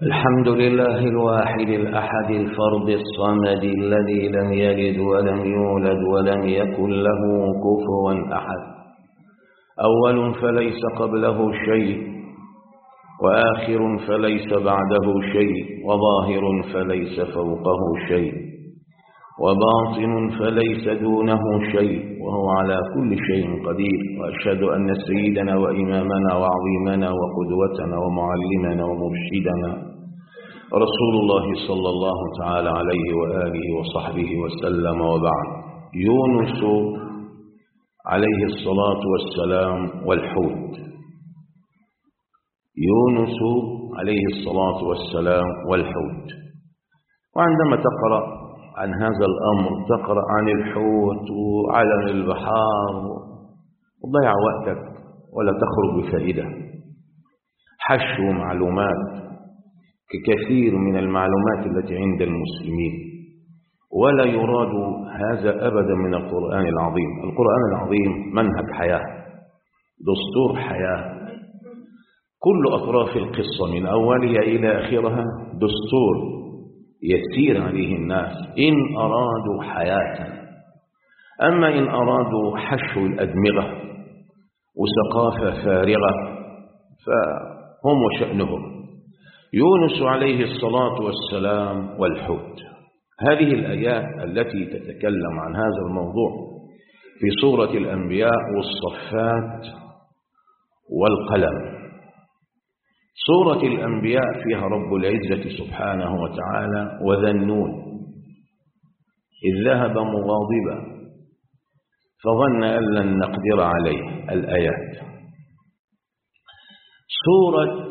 الحمد لله الواحد الأحد الفرد الصمد الذي لم يلد ولم يولد ولم يكن له كفوا أحد أول فليس قبله شيء وآخر فليس بعده شيء وظاهر فليس فوقه شيء وباطن فليس دونه شيء وهو على كل شيء قدير وأشهد أن سيدنا وإمامنا وعظيمنا وقدوتنا ومعلمنا ومرشدنا رسول الله صلى الله تعالى عليه وآله وصحبه وسلم وبعد يونس عليه الصلاة والسلام والحوت يونس عليه الصلاة والسلام والحوت وعندما تقرأ عن هذا الأمر تقرأ عن الحوت وعلم البحار وضيع وقتك ولا تخرج بفائدة حشو معلومات ككثير من المعلومات التي عند المسلمين ولا يراد هذا أبدا من القرآن العظيم القرآن العظيم منهج حياة دستور حياة كل أطراف القصة من أولها إلى آخرها دستور يسير عليه الناس إن أرادوا حياة أما إن أرادوا حشو الأدمغة وثقافة فارغة فهم وشأنهم يونس عليه الصلاة والسلام والحوت هذه الآيات التي تتكلم عن هذا الموضوع في سورة الأنبياء والصفات والقلم سورة الأنبياء فيها رب العزة سبحانه وتعالى وذنون إذ ذهب مغاضبا فظن أن لن نقدر عليه الآيات سورة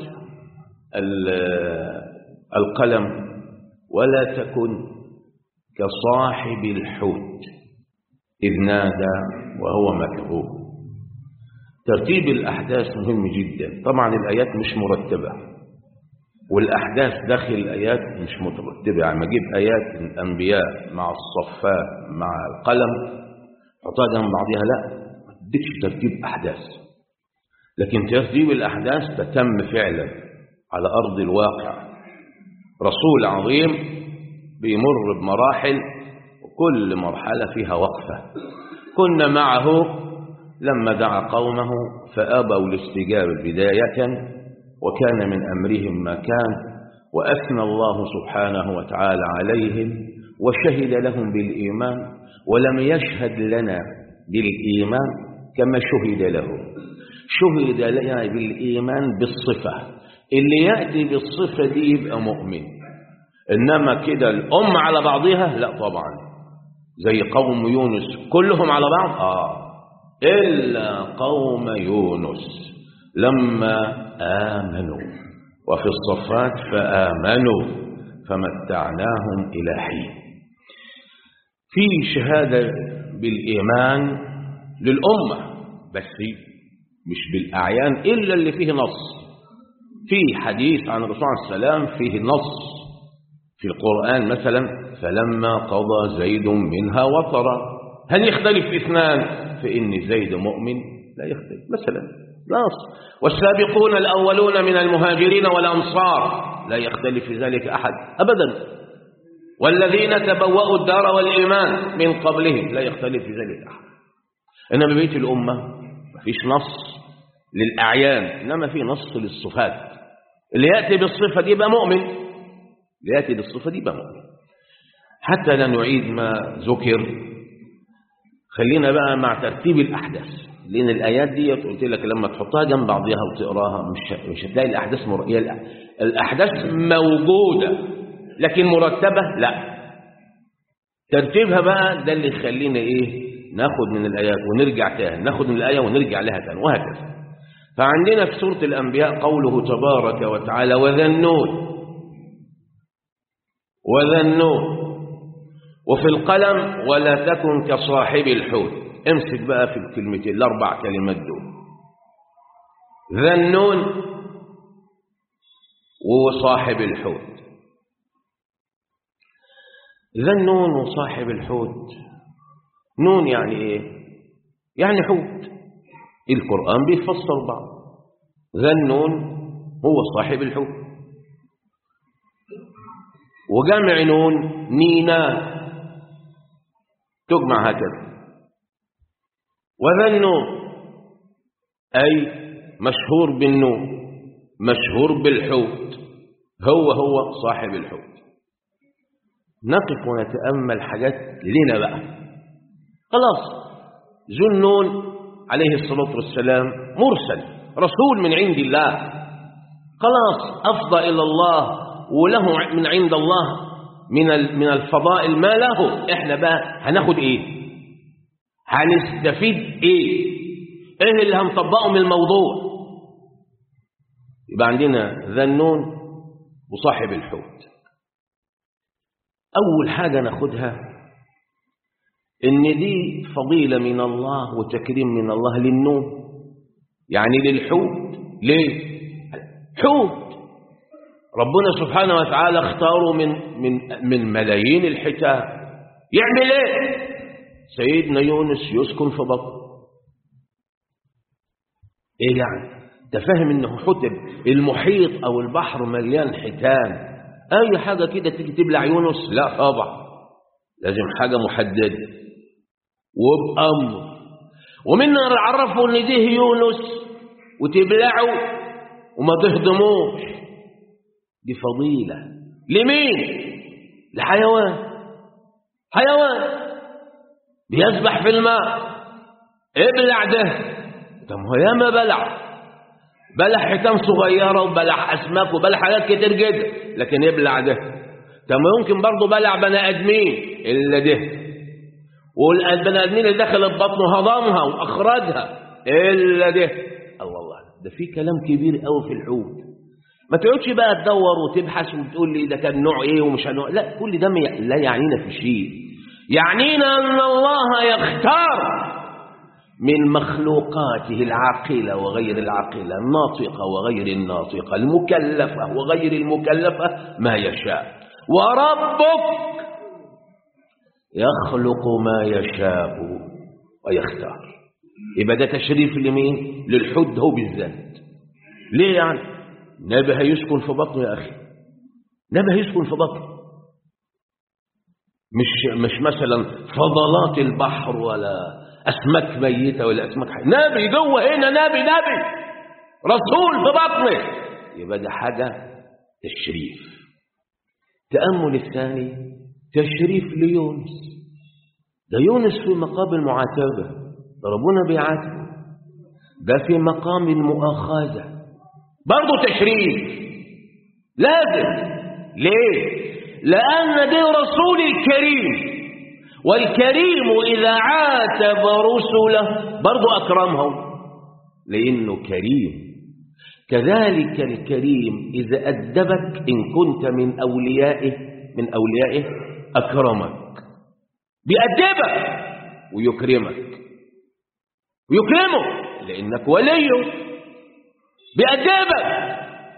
القلم ولا تكن كصاحب الحوت إذ نادى وهو مكذوب ترتيب الأحداث مهم جدا طبعا الآيات مش مرتبة والأحداث داخل الآيات مش مترتبة يعني ما أجيب آيات الأنبياء مع الصفات مع القلم حطها جنب بعضها لا ما تديكش ترتيب أحداث لكن ترتيب الأحداث تتم فعلا على أرض الواقع رسول عظيم بيمر بمراحل وكل مرحلة فيها وقفة كنا معه لما دعا قومه فأبوا الاستجابة بداية وكان من أمرهم ما كان وأثنى الله سبحانه وتعالى عليهم وشهد لهم بالإيمان ولم يشهد لنا بالإيمان كما شهد له شهد لنا بالإيمان بالصفة اللي يأتي بالصفة دي يبقى مؤمن إنما كده الأم على بعضها لا طبعا زي قوم يونس كلهم على بعض آه إلا قوم يونس لما آمنوا وفي الصفات فآمنوا فمتعناهم إلى حين في شهادة بالإيمان للأمة بس مش بالأعيان إلا اللي فيه نص في حديث عن الرسول عليه السلام فيه نص في القرآن مثلا فلما قضى زيد منها وطرا هل يختلف اثنان فإن زيد مؤمن لا يختلف مثلا نص والسابقون الأولون من المهاجرين والأنصار لا يختلف في ذلك أحد أبدا والذين تبوأوا الدار والإيمان من قبلهم لا يختلف في ذلك أحد إنما بيت الأمة ما فيش نص للأعيان إنما في نص للصفات اللي يأتي بالصفة دي يبقى مؤمن اللي يأتي بالصفة دي يبقى مؤمن حتى لا نعيد ما ذكر خلينا بقى مع ترتيب الأحداث لأن الآيات دي قلت لك لما تحطها جنب بعضها وتقراها مش مش هتلاقي الأحداث مر... الأحداث موجودة لكن مرتبة لا ترتيبها بقى ده اللي يخلينا إيه ناخد من الآيات ونرجع تاني ناخد من الآية ونرجع لها تاني وهكذا فعندنا في سورة الأنبياء قوله تبارك وتعالى وذنون وذنون وفي القلم ولا تكن كصاحب الحوت امسك بقى في الكلمتين الأربع كلمات دول ذنون وصاحب الحوت ذنون وصاحب الحوت نون يعني ايه يعني حوت القرآن بيفسر بعض ذا النون هو صاحب الحوت وجمع نون نينات تجمع هكذا وذا النون أي مشهور بالنون مشهور بالحوت هو هو صاحب الحوت نقف ونتأمل حاجات لنا بقى خلاص ذو النون عليه الصلاة والسلام مرسل رسول من عند الله خلاص أفضى إلى الله وله من عند الله من من الفضائل ما له احنا بقى هناخد ايه هنستفيد ايه ايه اللي هنطبقه من الموضوع يبقى عندنا ذا النون وصاحب الحوت اول حاجه ناخدها ان دي فضيله من الله وتكريم من الله للنوم يعني للحوت ليه حوت ربنا سبحانه وتعالى اختاره من من من ملايين الحيتان يعمل ايه سيدنا يونس يسكن في بطن ايه يعني انت فاهم انه حتب المحيط او البحر مليان حيتان اي حاجه كده تيجي تبلع يونس لا طبعا لازم حاجه محدده وبامر ومنا نعرفه ان ده يونس وتبلعه وما تهضموش دي فضيلة لمين لحيوان حيوان بيسبح في الماء ابلع ده طب هو ياما بلع بلع حيتان صغيرة وبلع أسماك وبلع حاجات كتير جدا لكن يبلع ده طب ممكن برضه بلع بني آدمين إلا ده والبني آدمين اللي دخلت بطنه هضمها وأخرجها إلا ده الله الله ده في كلام كبير قوي في الحوت ما تقعدش بقى تدور وتبحث وتقول لي ده كان نوع ايه ومش نوع لا كل ده لا يعنينا في شيء يعنينا ان الله يختار من مخلوقاته العاقلة وغير العاقلة الناطقة وغير الناطقة المكلفة وغير المكلفة ما يشاء وربك يخلق ما يشاء ويختار يبقى ده تشريف لمين للحد هو بالذات ليه يعني نبي هيسكن في بطنه يا أخي نبي هيسكن في بطنه مش مش مثلا فضلات البحر ولا أسماك ميتة ولا أسماك حية نبي جوه هنا نبي نبي رسول في بطنه يبقى ده حاجة تشريف تأمل الثاني تشريف ليونس ده يونس في مقام المعاتبة ده ربنا بيعاتبه ده في مقام المؤاخذة برضه تشريف لازم ليه لأن ده رسول الكريم والكريم إذا عاتب رسله برضه أكرمهم لأنه كريم كذلك الكريم إذا أدبك إن كنت من أوليائه من أوليائه أكرمك بيأدبك ويكرمك ويكرمك لأنك وليه بيأدبك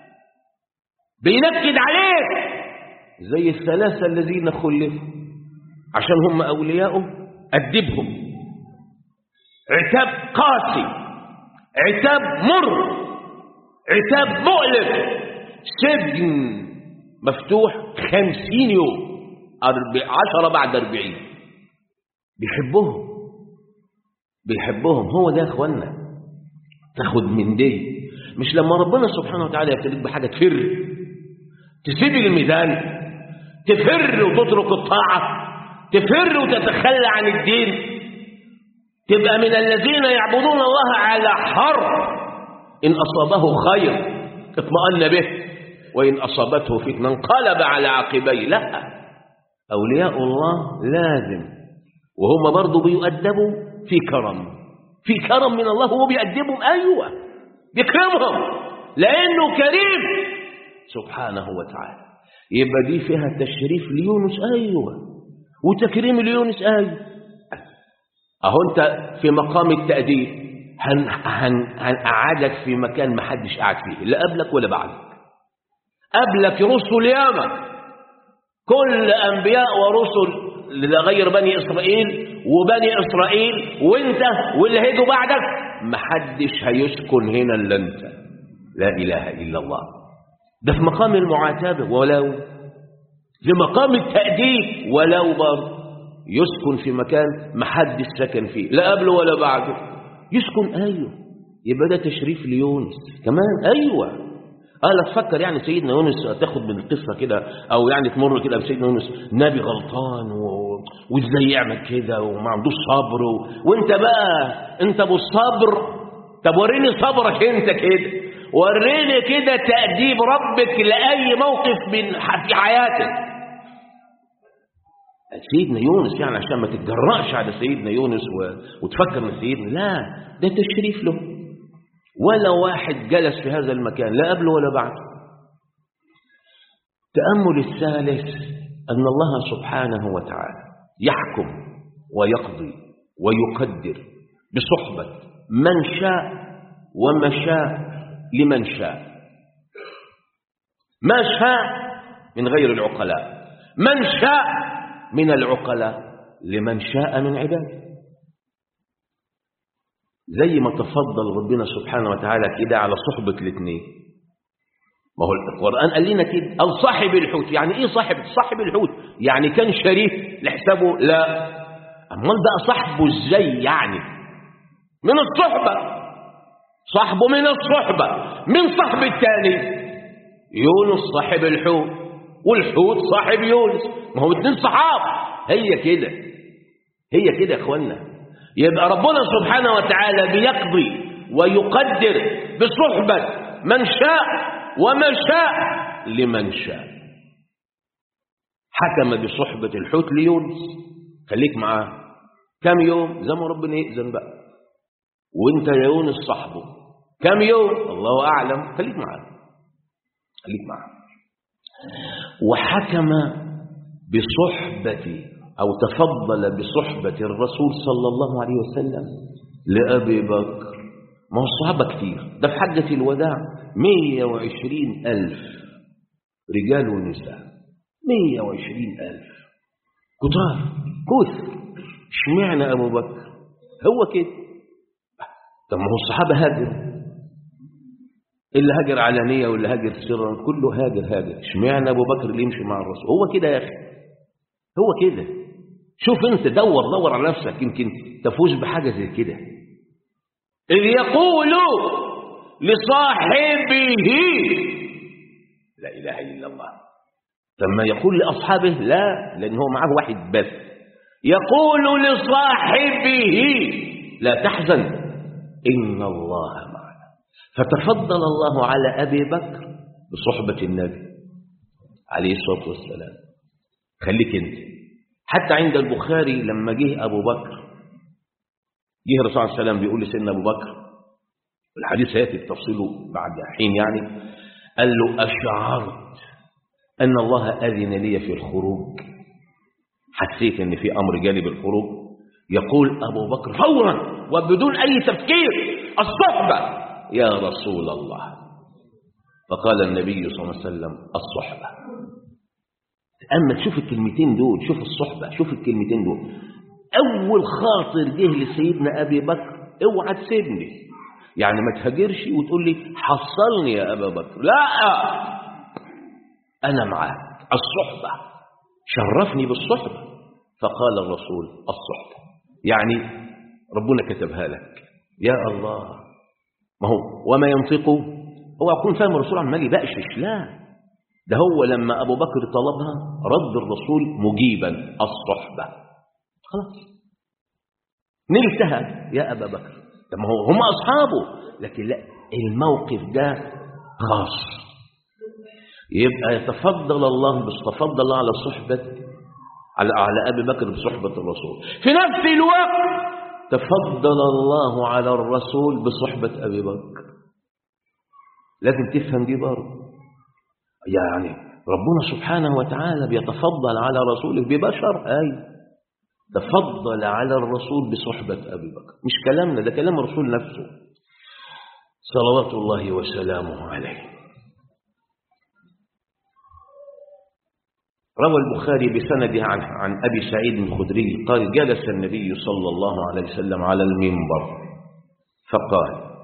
بينكد عليك زي الثلاثة الذين خلفوا عشان هم أولياؤه أدبهم عتاب قاسي عتاب مر عتاب مؤلم سجن مفتوح خمسين يوم عشرة بعد أربعين بيحبهم بيحبهم هو ده يا اخوانا تاخد من دي مش لما ربنا سبحانه وتعالى يبتليك بحاجة تفر تسيب الميدان تفر وتترك الطاعة تفر وتتخلى عن الدين تبقى من الذين يعبدون الله على حرف إن أصابه خير اطمأن به وإن أصابته فتنة انقلب على عقبيه لا أولياء الله لازم وهم برضو بيؤدبوا في كرم في كرم من الله هو بيأدبهم أيوة بيكرمهم لأنه كريم سبحانه وتعالى يبقى دي فيها تشريف ليونس أيوة وتكريم ليونس أيوة أهو أنت في مقام التأديب هن هن هنقعدك في مكان ما حدش قاعد فيه لا قبلك ولا بعدك قبلك رسل ياما كل أنبياء ورسل لغير بني إسرائيل وبني إسرائيل وانت واللي هيجوا بعدك محدش هيسكن هنا إلا انت لا إله إلا الله ده في مقام المعاتبة ولو في مقام التأديب ولو برضه يسكن في مكان محدش سكن فيه لا قبله ولا بعده يسكن أيوه يبقى ده تشريف ليونس كمان أيوه قال تفكر يعني سيدنا يونس تاخد من القصة كده أو يعني تمر كده بسيدنا يونس نبي غلطان و... وإزاي يعمل كده وما عندوش صبر و... وإنت بقى أنت أبو الصبر طب وريني صبرك أنت كده وريني كده تأديب ربك لأي موقف من في حياتك سيدنا يونس يعني عشان ما تتجرأش على سيدنا يونس و... وتفكر ان سيدنا لا ده تشريف له ولا واحد جلس في هذا المكان لا قبله ولا بعده تأمل الثالث أن الله سبحانه وتعالى يحكم ويقضي ويقدر بصحبة من شاء وما شاء لمن شاء ما شاء من غير العقلاء من شاء من العقلاء لمن شاء من عباده زي ما تفضل ربنا سبحانه وتعالى كده على صحبة الاثنين ما هو القرآن قال لنا كده أو صاحب الحوت يعني إيه صاحب صاحب الحوت يعني كان شريك لحسابه لا أمال بقى صاحبه إزاي يعني من الصحبة صاحبه من الصحبة من صاحب الثاني يونس صاحب الحوت والحوت صاحب يونس ما هو اتنين صحاب هي كده هي كده يا اخوانا يبقى ربنا سبحانه وتعالى بيقضي ويقدر بصحبة من شاء وما شاء لمن شاء حكم بصحبة الحوت ليونس خليك معاه كم يوم زي ما ربنا يأذن بقى وانت يا يونس صاحبه كم يوم الله أعلم خليك معاه خليك معاه وحكم بصحبة أو تفضل بصحبة الرسول صلى الله عليه وسلم لأبي بكر ما هو الصحابة كتير ده في حجة الوداع مية وعشرين ألف رجال ونساء مية وعشرين ألف كتار كثر اشمعنى أبو بكر هو كده طب ما هو الصحابة هاجر اللي هاجر علانية واللي هاجر سرا كله هاجر هاجر اشمعنى أبو بكر اللي يمشي مع الرسول هو كده يا أخي هو كده شوف انت دور دور على نفسك يمكن تفوز بحاجة زي كده إذ يقول لصاحبه لا إله إلا الله لما يقول لأصحابه لا لأن هو معه واحد بس يقول لصاحبه لا تحزن إن الله معنا فتفضل الله على أبي بكر بصحبة النبي عليه الصلاة والسلام خليك انت حتى عند البخاري لما جه أبو بكر جه الرسول صلى الله عليه وسلم بيقول لسيدنا أبو بكر الحديث هياتي بتفصيله بعد حين يعني قال له أشعرت أن الله أذن لي في الخروج حسيت أن في أمر جالي بالخروج يقول أبو بكر فورا وبدون أي تفكير الصحبة يا رسول الله فقال النبي صلى الله عليه وسلم الصحبة أما تشوف الكلمتين دول شوف الصحبة شوف الكلمتين دول أول خاطر جه لسيدنا أبي بكر اوعى تسيبني يعني ما تهاجرش وتقول لي حصلني يا أبا بكر لا أنا معاك الصحبة شرفني بالصحبة فقال الرسول الصحبة يعني ربنا كتبها لك يا الله ما هو وما ينطقه هو يكون فاهم الرسول عمال يبقشش لا ده هو لما أبو بكر طلبها رد الرسول مجيبا الصحبة خلاص نلتها يا أبا بكر طب ما هو هم أصحابه لكن لا الموقف ده خاص يبقى يتفضل الله بس تفضل الله على صحبة على على أبي بكر بصحبة الرسول في نفس الوقت تفضل الله على الرسول بصحبة أبي بكر لازم تفهم دي برضه يعني ربنا سبحانه وتعالى بيتفضل على رسوله ببشر أي تفضل على الرسول بصحبة أبي بكر مش كلامنا ده كلام الرسول نفسه صلوات الله وسلامه عليه روى البخاري بسنده عن, عن أبي سعيد الخدري قال جلس النبي صلى الله عليه وسلم على المنبر فقال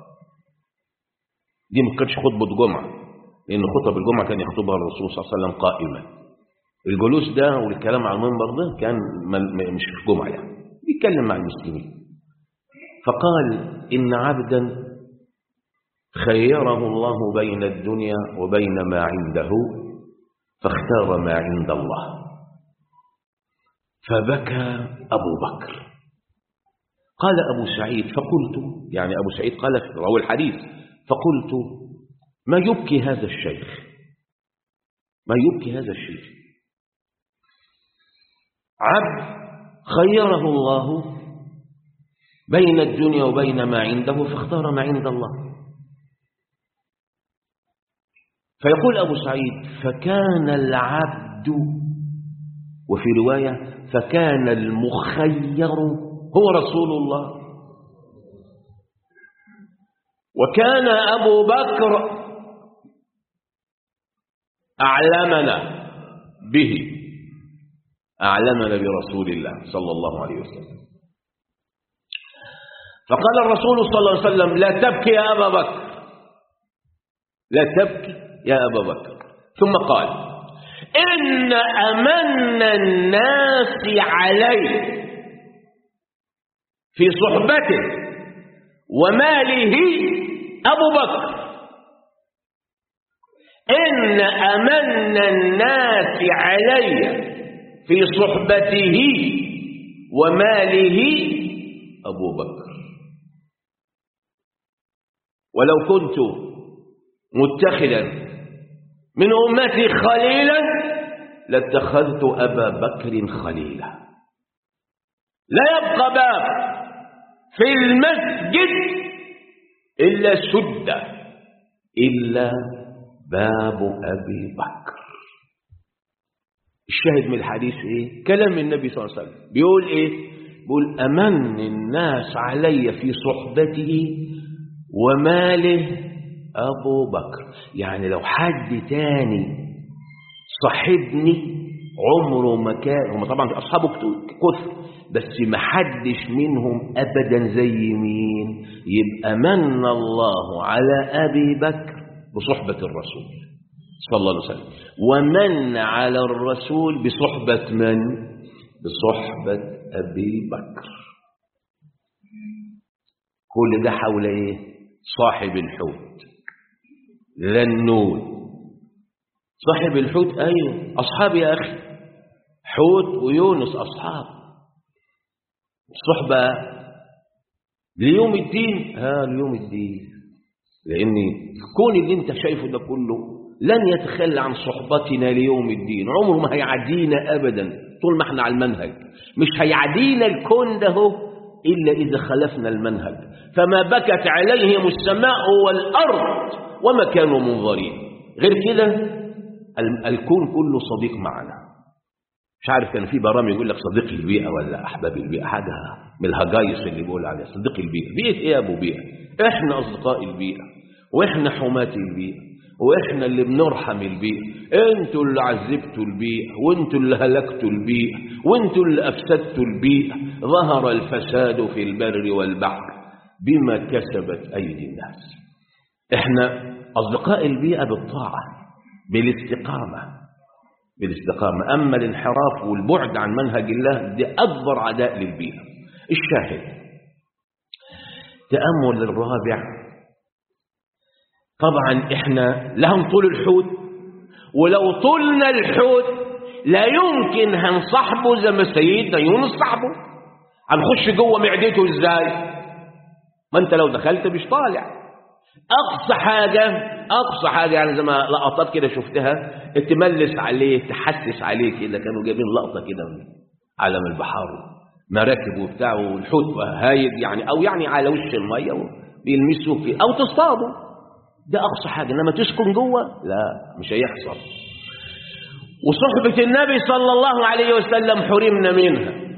دي ما كانتش خطبة جمعة لأن خطب الجمعة كان يخطبها الرسول صلى الله عليه وسلم قائما الجلوس ده والكلام على المنبر ده كان مش في جمعة يعني بيتكلم مع المسلمين فقال إن عبدا خيره الله بين الدنيا وبين ما عنده فاختار ما عند الله فبكى أبو بكر قال أبو سعيد فقلت يعني أبو سعيد قال في رواه الحديث فقلت ما يبكي هذا الشيخ ما يبكي هذا الشيخ عبد خيره الله بين الدنيا وبين ما عنده فاختار ما عند الله فيقول أبو سعيد فكان العبد وفي رواية فكان المخير هو رسول الله وكان أبو بكر أعلمنا به أعلمنا برسول الله صلى الله عليه وسلم فقال الرسول صلى الله عليه وسلم لا تبكي يا أبا بكر لا تبكي يا أبا بكر ثم قال إن أمن الناس عليه في صحبته وماله أبو بكر إن أمن الناس علي في صحبته وماله أبو بكر ولو كنت متخذا من أمتي خليلا لاتخذت أبا بكر خليلا لا يبقى باب في المسجد إلا سد إلا باب أبي بكر الشاهد من الحديث إيه؟ كلام النبي صلى الله عليه وسلم بيقول إيه؟ بيقول أمن الناس علي في صحبته وماله أبو بكر يعني لو حد تاني صاحبني عمره ما كان هم طبعا أصحابه كثر بس ما حدش منهم أبدا زي مين يبقى من الله على أبي بكر بصحبة الرسول صلى الله عليه وسلم ومن على الرسول بصحبة من بصحبة أبي بكر كل ده حول إيه صاحب الحوت ذنون صاحب الحوت أيوه أصحاب يا أخي حوت ويونس أصحاب صحبة ليوم الدين ها ليوم الدين لأن كون اللي انت شايفه ده كله لن يتخلى عن صحبتنا ليوم الدين عمره ما هيعدينا أبدا طول ما احنا على المنهج مش هيعدينا الكون ده هو إلا إذا خلفنا المنهج فما بكت عليهم السماء والأرض وما كانوا منظرين غير كده الكون كله صديق معنا مش عارف كان في برامج يقول لك صديق البيئة ولا أحباب البيئة حاجة من الهجايس اللي بيقول عليها صديق البيئة بيئة إيه يا أبو بيئة إحنا أصدقاء البيئة وإحنا حماة البيئة وإحنا اللي بنرحم البيئة أنتوا اللي عذبتوا البيئة وأنتوا اللي هلكتوا البيئة وأنتوا اللي أفسدتوا البيئة ظهر الفساد في البر والبحر بما كسبت أيدي الناس إحنا أصدقاء البيئة بالطاعة بالاستقامة بالاستقامة أما الانحراف والبعد عن منهج الله دي أكبر عداء للبيئة الشاهد تأمل الرابع طبعا إحنا لهم طول الحوت ولو طولنا الحوت لا يمكن هنصاحبه زي ما سيدنا يونس صاحبه هنخش جوه معدته ازاي ما انت لو دخلت مش طالع اقصى حاجه اقصى حاجه يعني زي ما لقطات كده شفتها تملس عليه تحسس عليه كده كانوا جايبين لقطه كده من عالم البحار مراكب وبتاع والحوت هايد يعني او يعني على وش الميه بيلمسوا فيه او تصطادوا ده اقصى حاجه انما تسكن جوه لا مش هيحصل وصحبه النبي صلى الله عليه وسلم حرمنا منها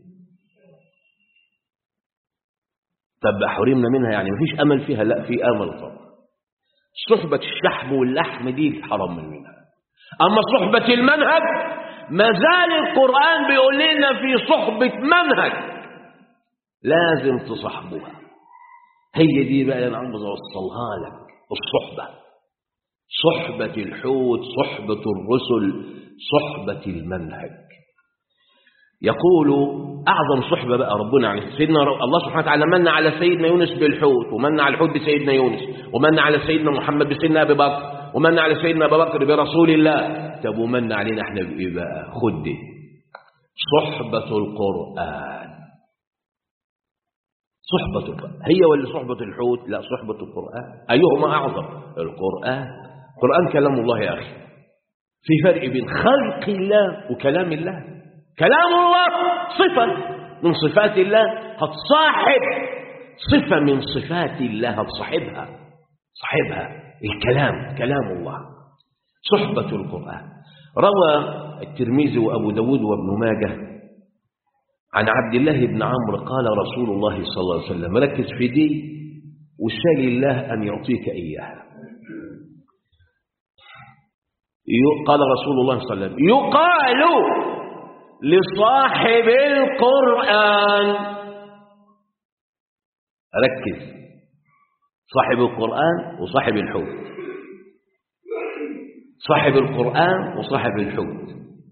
طب حرمنا منها يعني مفيش امل فيها لا في امل طبعا صحبة الشحم واللحم دي حرام منها اما صحبة المنهج ما زال القرآن بيقول لنا في صحبة منهج لازم تصاحبوها هي دي بقى اللي انا عاوز اوصلها لك الصحبة صحبة الحوت صحبة الرسل صحبة المنهج يقول أعظم صحبة بقى ربنا يعني سيدنا الله سبحانه وتعالى من على سيدنا يونس بالحوت ومن على الحوت بسيدنا يونس ومن على سيدنا محمد بسيدنا أبي بكر ومن على سيدنا أبي بكر برسول الله طب ومن علينا احنا بإيه بقى خد دي صحبة القرآن صحبة القرآن هي ولا صحبة الحوت لا صحبة القرآن أيهما أعظم القرآن القرآن كلام الله يا أخي في فرق بين خلق الله وكلام الله كلام الله صفة من صفات الله هتصاحب صفة من صفات الله هتصاحبها صاحبها الكلام كلام الله صحبة القرآن روى الترمذي وأبو داود وابن ماجه عن عبد الله بن عمرو قال رسول الله صلى الله عليه وسلم ركز في دي وسال الله أن يعطيك إياها قال رسول الله صلى الله عليه وسلم يقال لصاحب القرآن ركز صاحب القرآن وصاحب الحوت صاحب القرآن وصاحب الحوت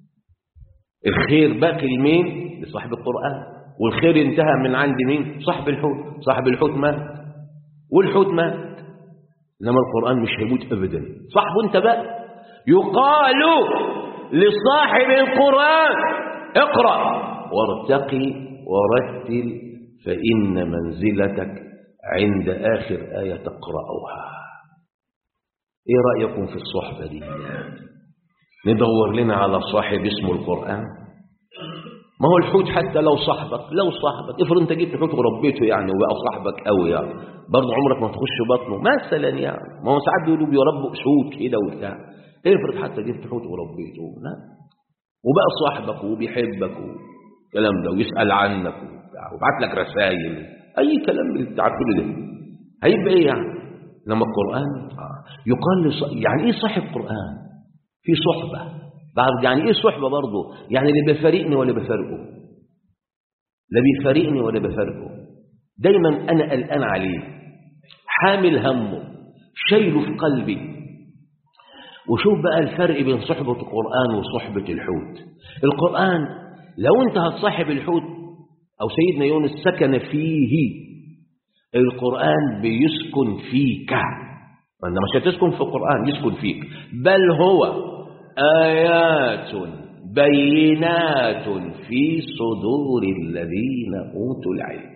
الخير باقي لمين لصاحب القرآن والخير انتهى من عند مين صاحب الحوت صاحب الحوت مات والحوت مات انما القرآن مش هيموت ابدا صاحبه انت بقى يقال لصاحب القرآن اقرأ وارتقي ورتل فإن منزلتك عند آخر آية تقرأها ايه رأيكم في الصحبة دي ندور لنا على صاحب اسمه القرآن ما هو الحوت حتى لو صاحبك لو صاحبك افرض انت جبت حوت وربيته يعني وبقى صاحبك قوي يعني برضه عمرك ما تخش بطنه مثلا يعني ما هو ساعات بيقولوا بيربوا اسود كده وبتاع افرض حتى جبت حوت وربيته لا وبقى صاحبك وبيحبك والكلام ده ويسأل عنك وبتاع وبعت لك رسائل اي كلام من بتاع كل ده هيبقى ايه يعني لما القرآن آه. يقال لص... يعني ايه صاحب قرآن في صحبة بعد يعني ايه صحبة برضه يعني اللي بيفارقني ولا بفارقه لا بيفارقني ولا بفارقه دايما انا قلقان عليه حامل همه شايله في قلبي وشوف بقى الفرق بين صحبة القرآن وصحبة الحوت القرآن لو انت هتصاحب الحوت او سيدنا يونس سكن فيه القرآن بيسكن فيك انت مش هتسكن في القرآن يسكن فيك بل هو آيات بينات في صدور الذين أوتوا العلم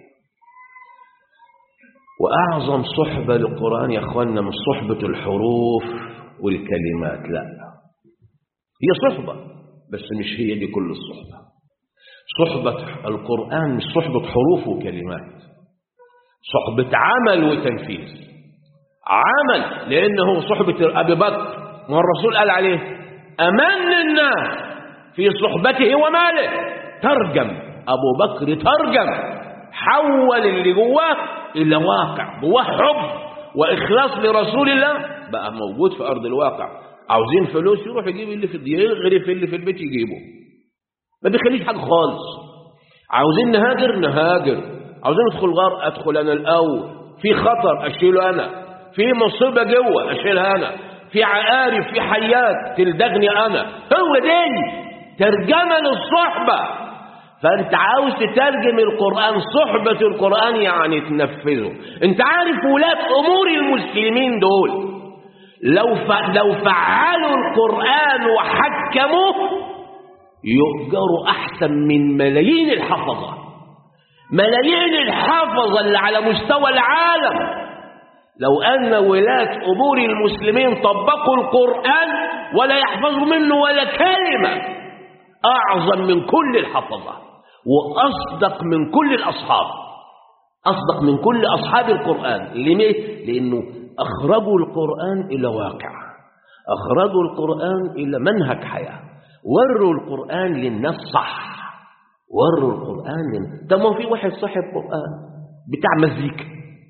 وأعظم صحبة للقرآن يا أخوانا من صحبة الحروف والكلمات لا هي صحبة بس مش هي دي كل الصحبة صحبة القرآن مش صحبة حروف وكلمات صحبة عمل وتنفيذ عمل لأنه صحبة أبي بكر ما الرسول قال عليه أمن الناس في صحبته وماله ترجم أبو بكر ترجم حول اللي جواه إلى واقع جواه حب وإخلاص لرسول الله بقى موجود في أرض الواقع عاوزين فلوس يروح يجيب اللي في يغرف اللي في البيت يجيبه ما بيخليش حاجة خالص عاوزين نهاجر نهاجر عاوزين ندخل غار أدخل أنا الأول في خطر أشيله أنا في مصيبة جوه أشيلها أنا في عقارب في حيات تلدغني أنا هو دي ترجمة للصحبة فأنت عاوز تترجم القرآن صحبة القرآن يعني تنفذه أنت عارف ولاة أمور المسلمين دول لو لو فعلوا القرآن وحكموه يؤجروا أحسن من ملايين الحفظة ملايين الحفظة اللي على مستوى العالم لو أن ولاة أمور المسلمين طبقوا القرآن ولا يحفظوا منه ولا كلمة أعظم من كل الحفظة وأصدق من كل الأصحاب أصدق من كل أصحاب القرآن ليه؟ لأنه أخرجوا القرآن إلى واقع أخرجوا القرآن إلى منهج حياة وروا القرآن للناس صح وروا القرآن للناس ده ما في واحد صاحب قرآن بتاع مزيكا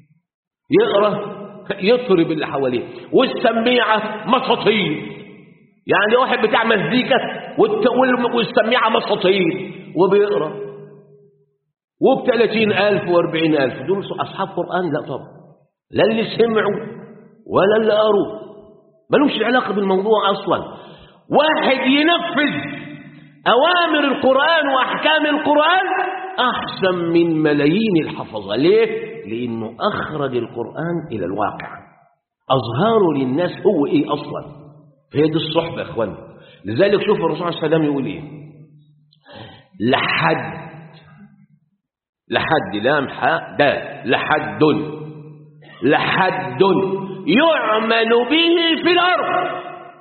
يقرأ يطرب اللي حواليه والسميعة مساطيل يعني واحد بتاع مزيكا والسميعة مساطيل وبيقرأ وب 30000 و40000 دول أصحاب قرآن لا طبعا لا اللي سمعوا ولا اللي قروا ملوش علاقة بالموضوع أصلا واحد ينفذ أوامر القرآن وأحكام القرآن أحسن من ملايين الحفظة ليه؟ لأنه أخرج القرآن إلى الواقع أظهاره للناس هو إيه أصلا فهي دي الصحبة يا إخوان لذلك شوف الرسول عليه السلام يقول إيه لحد لحد لام حاء دال لحد لحد يعمل به في الأرض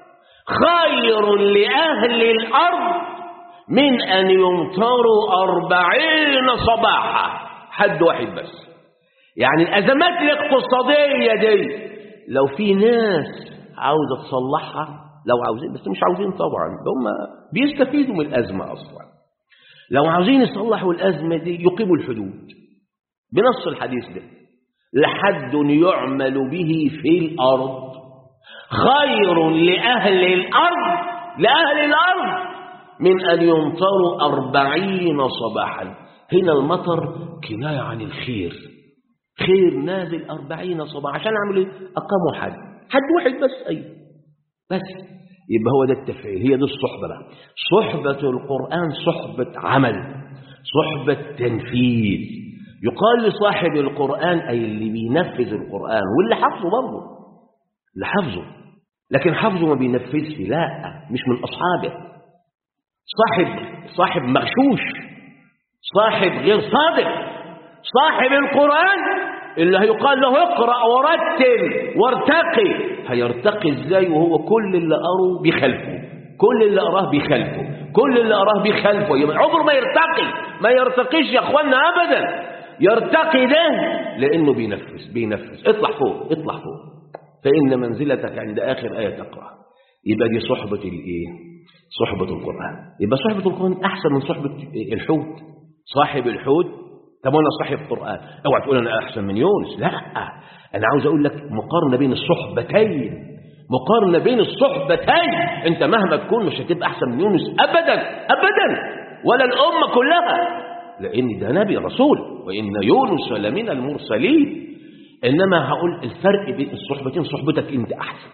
خير لأهل الأرض من أن يمطروا أربعين صباحا حد واحد بس يعني الأزمات الاقتصادية دي لو في ناس عاوزة تصلحها لو عاوزين بس مش عاوزين طبعا هم بيستفيدوا من الأزمة أصلا لو عاوزين يصلحوا الأزمة دي يقيموا الحدود بنص الحديث ده لحد يعمل به في الأرض خير لأهل الأرض لأهل الأرض من أن يمطروا أربعين صباحا هنا المطر كناية عن الخير خير نازل أربعين صباحا عشان أعمل إيه؟ أقاموا حد حد واحد بس أي بس يبقى هو ده التفعيل هي دي الصحبة بقى صحبة القرآن صحبة عمل صحبة تنفيذ يقال لصاحب القرآن أي اللي بينفذ القرآن واللي حفظه برضه اللي حفظه لكن حفظه ما بينفذش لا مش من أصحابه صاحب صاحب مغشوش صاحب غير صادق صاحب القرآن اللي هيقال له اقرأ ورتل وارتقي هيرتقي ازاي وهو كل اللي قراه بيخالفه كل اللي قراه بيخالفه كل اللي قراه بيخالفه يبقى عمره ما يرتقي ما يرتقيش يا اخوانا ابدا يرتقي ده لانه بينفذ بينفذ اطلع فوق اطلع فوق فان منزلتك عند اخر ايه تقرا يبقى دي صحبه الايه صحبة القرآن يبقى صحبة القرآن أحسن من صحبة الحوت صاحب الحوت طب أنا صاحب القرآن اوعى تقول أنا أحسن من يونس لا أنا عاوز أقول لك مقارنة بين الصحبتين مقارنة بين الصحبتين أنت مهما تكون مش هتبقى أحسن من يونس أبدا أبدا ولا الأمة كلها لأن ده نبي رسول وإن يونس لمن المرسلين إنما هقول الفرق بين الصحبتين صحبتك أنت أحسن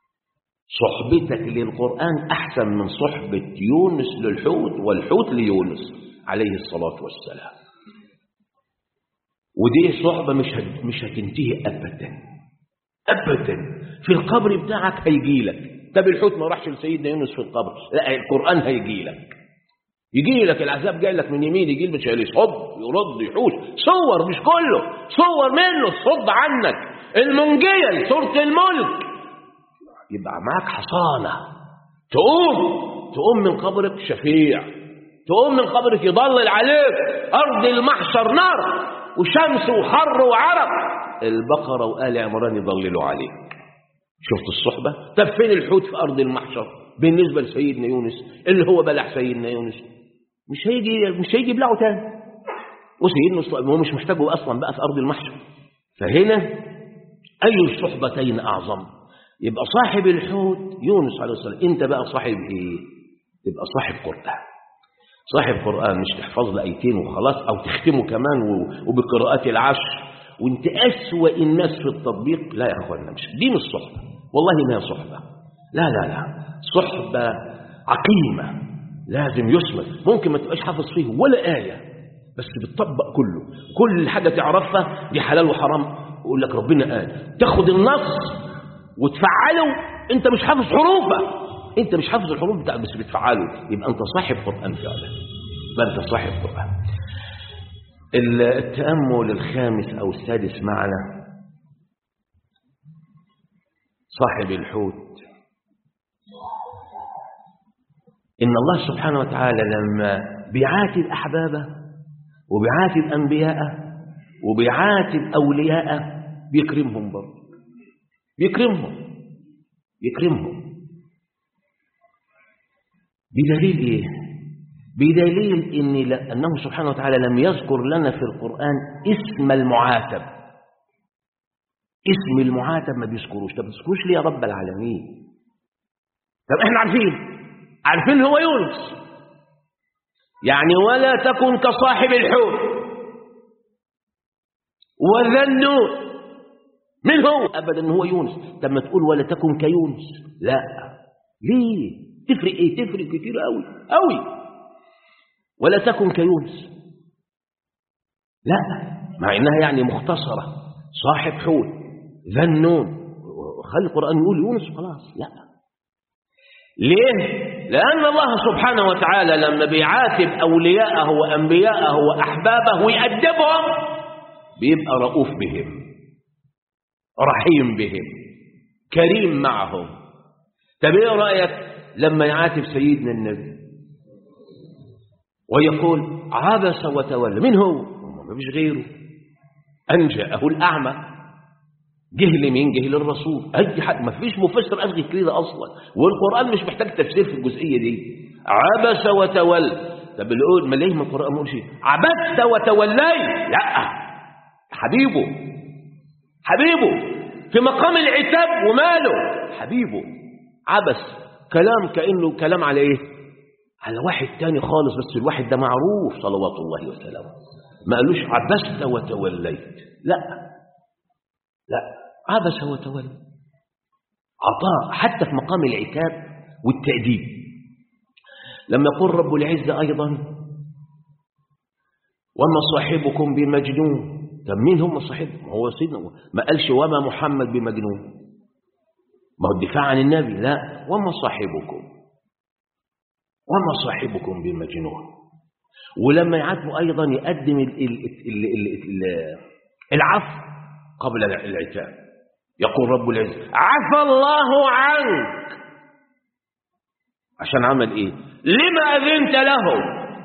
صحبتك للقرآن أحسن من صحبة يونس للحوت والحوت ليونس عليه الصلاة والسلام ودي صحبة مش هت... مش هتنتهي أبدا أبدا في القبر بتاعك هيجي لك طب الحوت ما راحش لسيدنا يونس في القبر لا القرآن هيجي لك يجي لك العذاب جاي لك من يمين يجي لك يصب يرد يحوش صور مش كله صور منه صد عنك المنجية سورة الملك يبقى معاك حصانة تقوم تقوم من قبرك شفيع تقوم من قبرك يضلل عليك أرض المحشر نار وشمس وحر وعرق البقرة وآل عمران يضللوا عليك شفت الصحبة طب فين الحوت في أرض المحشر بالنسبة لسيدنا يونس اللي هو بلع سيدنا يونس مش هيجي مش هيجي يبلعه تاني وسيدنا هو مش محتاجه أصلا بقى في أرض المحشر فهنا أي الصحبتين أعظم يبقى صاحب الحوت يونس عليه السلام انت بقى صاحب ايه تبقى صاحب قرآن صاحب قرآن مش تحفظ له ايتين وخلاص او تختمه كمان وبقراءات العشر وانت اسوأ الناس في التطبيق لا يا اخوانا مش دي مش صحبة والله ما هي صحبة لا لا لا صحبة عقيمة لازم يسمد ممكن ما تبقاش حافظ فيه ولا آية بس بتطبق كله كل حاجة تعرفها دي حلال وحرام يقول لك ربنا قال تاخد النص وتفعله انت مش حافظ حروفه انت مش حافظ الحروف بتاع بس بتفعله يبقى انت صاحب قرآن فعلا يبقى انت صاحب قرآن التأمل الخامس أو السادس معنا صاحب الحوت إن الله سبحانه وتعالى لما بيعاتب أحبابه وبيعاتب أنبياءه وبيعاتب أولياءه بيكرمهم برضه بيكرمهم يكرمهم بدليل ايه بدليل إن أنه سبحانه وتعالى لم يذكر لنا في القرآن اسم المعاتب اسم المعاتب ما بيذكروش طب بيذكروش ليه يا رب العالمين طب احنا عارفين عارفين هو يونس يعني ولا تكن كصاحب الحوت وذا النون من هو ابدا هو يونس طب ما تقول ولا تكن كيونس لا ليه تفرق ايه تفرق كتير قوي قوي ولا تكن كيونس لا مع انها يعني مختصرة صاحب حوت ذا النون خلي القرآن يقول يونس خلاص لا ليه لأن الله سبحانه وتعالى لما بيعاتب أولياءه وأنبياءه وأحبابه ويأدبهم بيبقى رؤوف بهم رحيم بهم كريم معهم طب ايه رأيك لما يعاتب سيدنا النبي ويقول عبس وتولى من هو ما فيش غيره أن جاءه الأعمى جهل مين جهل الرسول أي حد ما فيش مفسر ألغي كده أصلا والقرآن مش محتاج تفسير في الجزئية دي عبس وتولى طب اللي يقول ما ليه من القرآن ما شيء عبست وتولي لا حبيبه حبيبه في مقام العتاب وماله حبيبه عبس كلام كأنه كلام على ايه على واحد تاني خالص بس الواحد ده معروف صلوات الله وسلامه ما قالوش عبست وتوليت لا لا عبس وتولى عطاء حتى في مقام العتاب والتأديب لما يقول رب العزة أيضا وما صاحبكم بمجنون طب مين هم صاحبهم هو سيدنا ما قالش وما محمد بمجنون ما هو الدفاع عن النبي لا وما صاحبكم وما صاحبكم بمجنون ولما يعاتبوا أيضا يقدم ال ال ال ال ال العفو قبل العتاب يقول رب العزة عفى الله عنك عشان عمل ايه لما أذنت له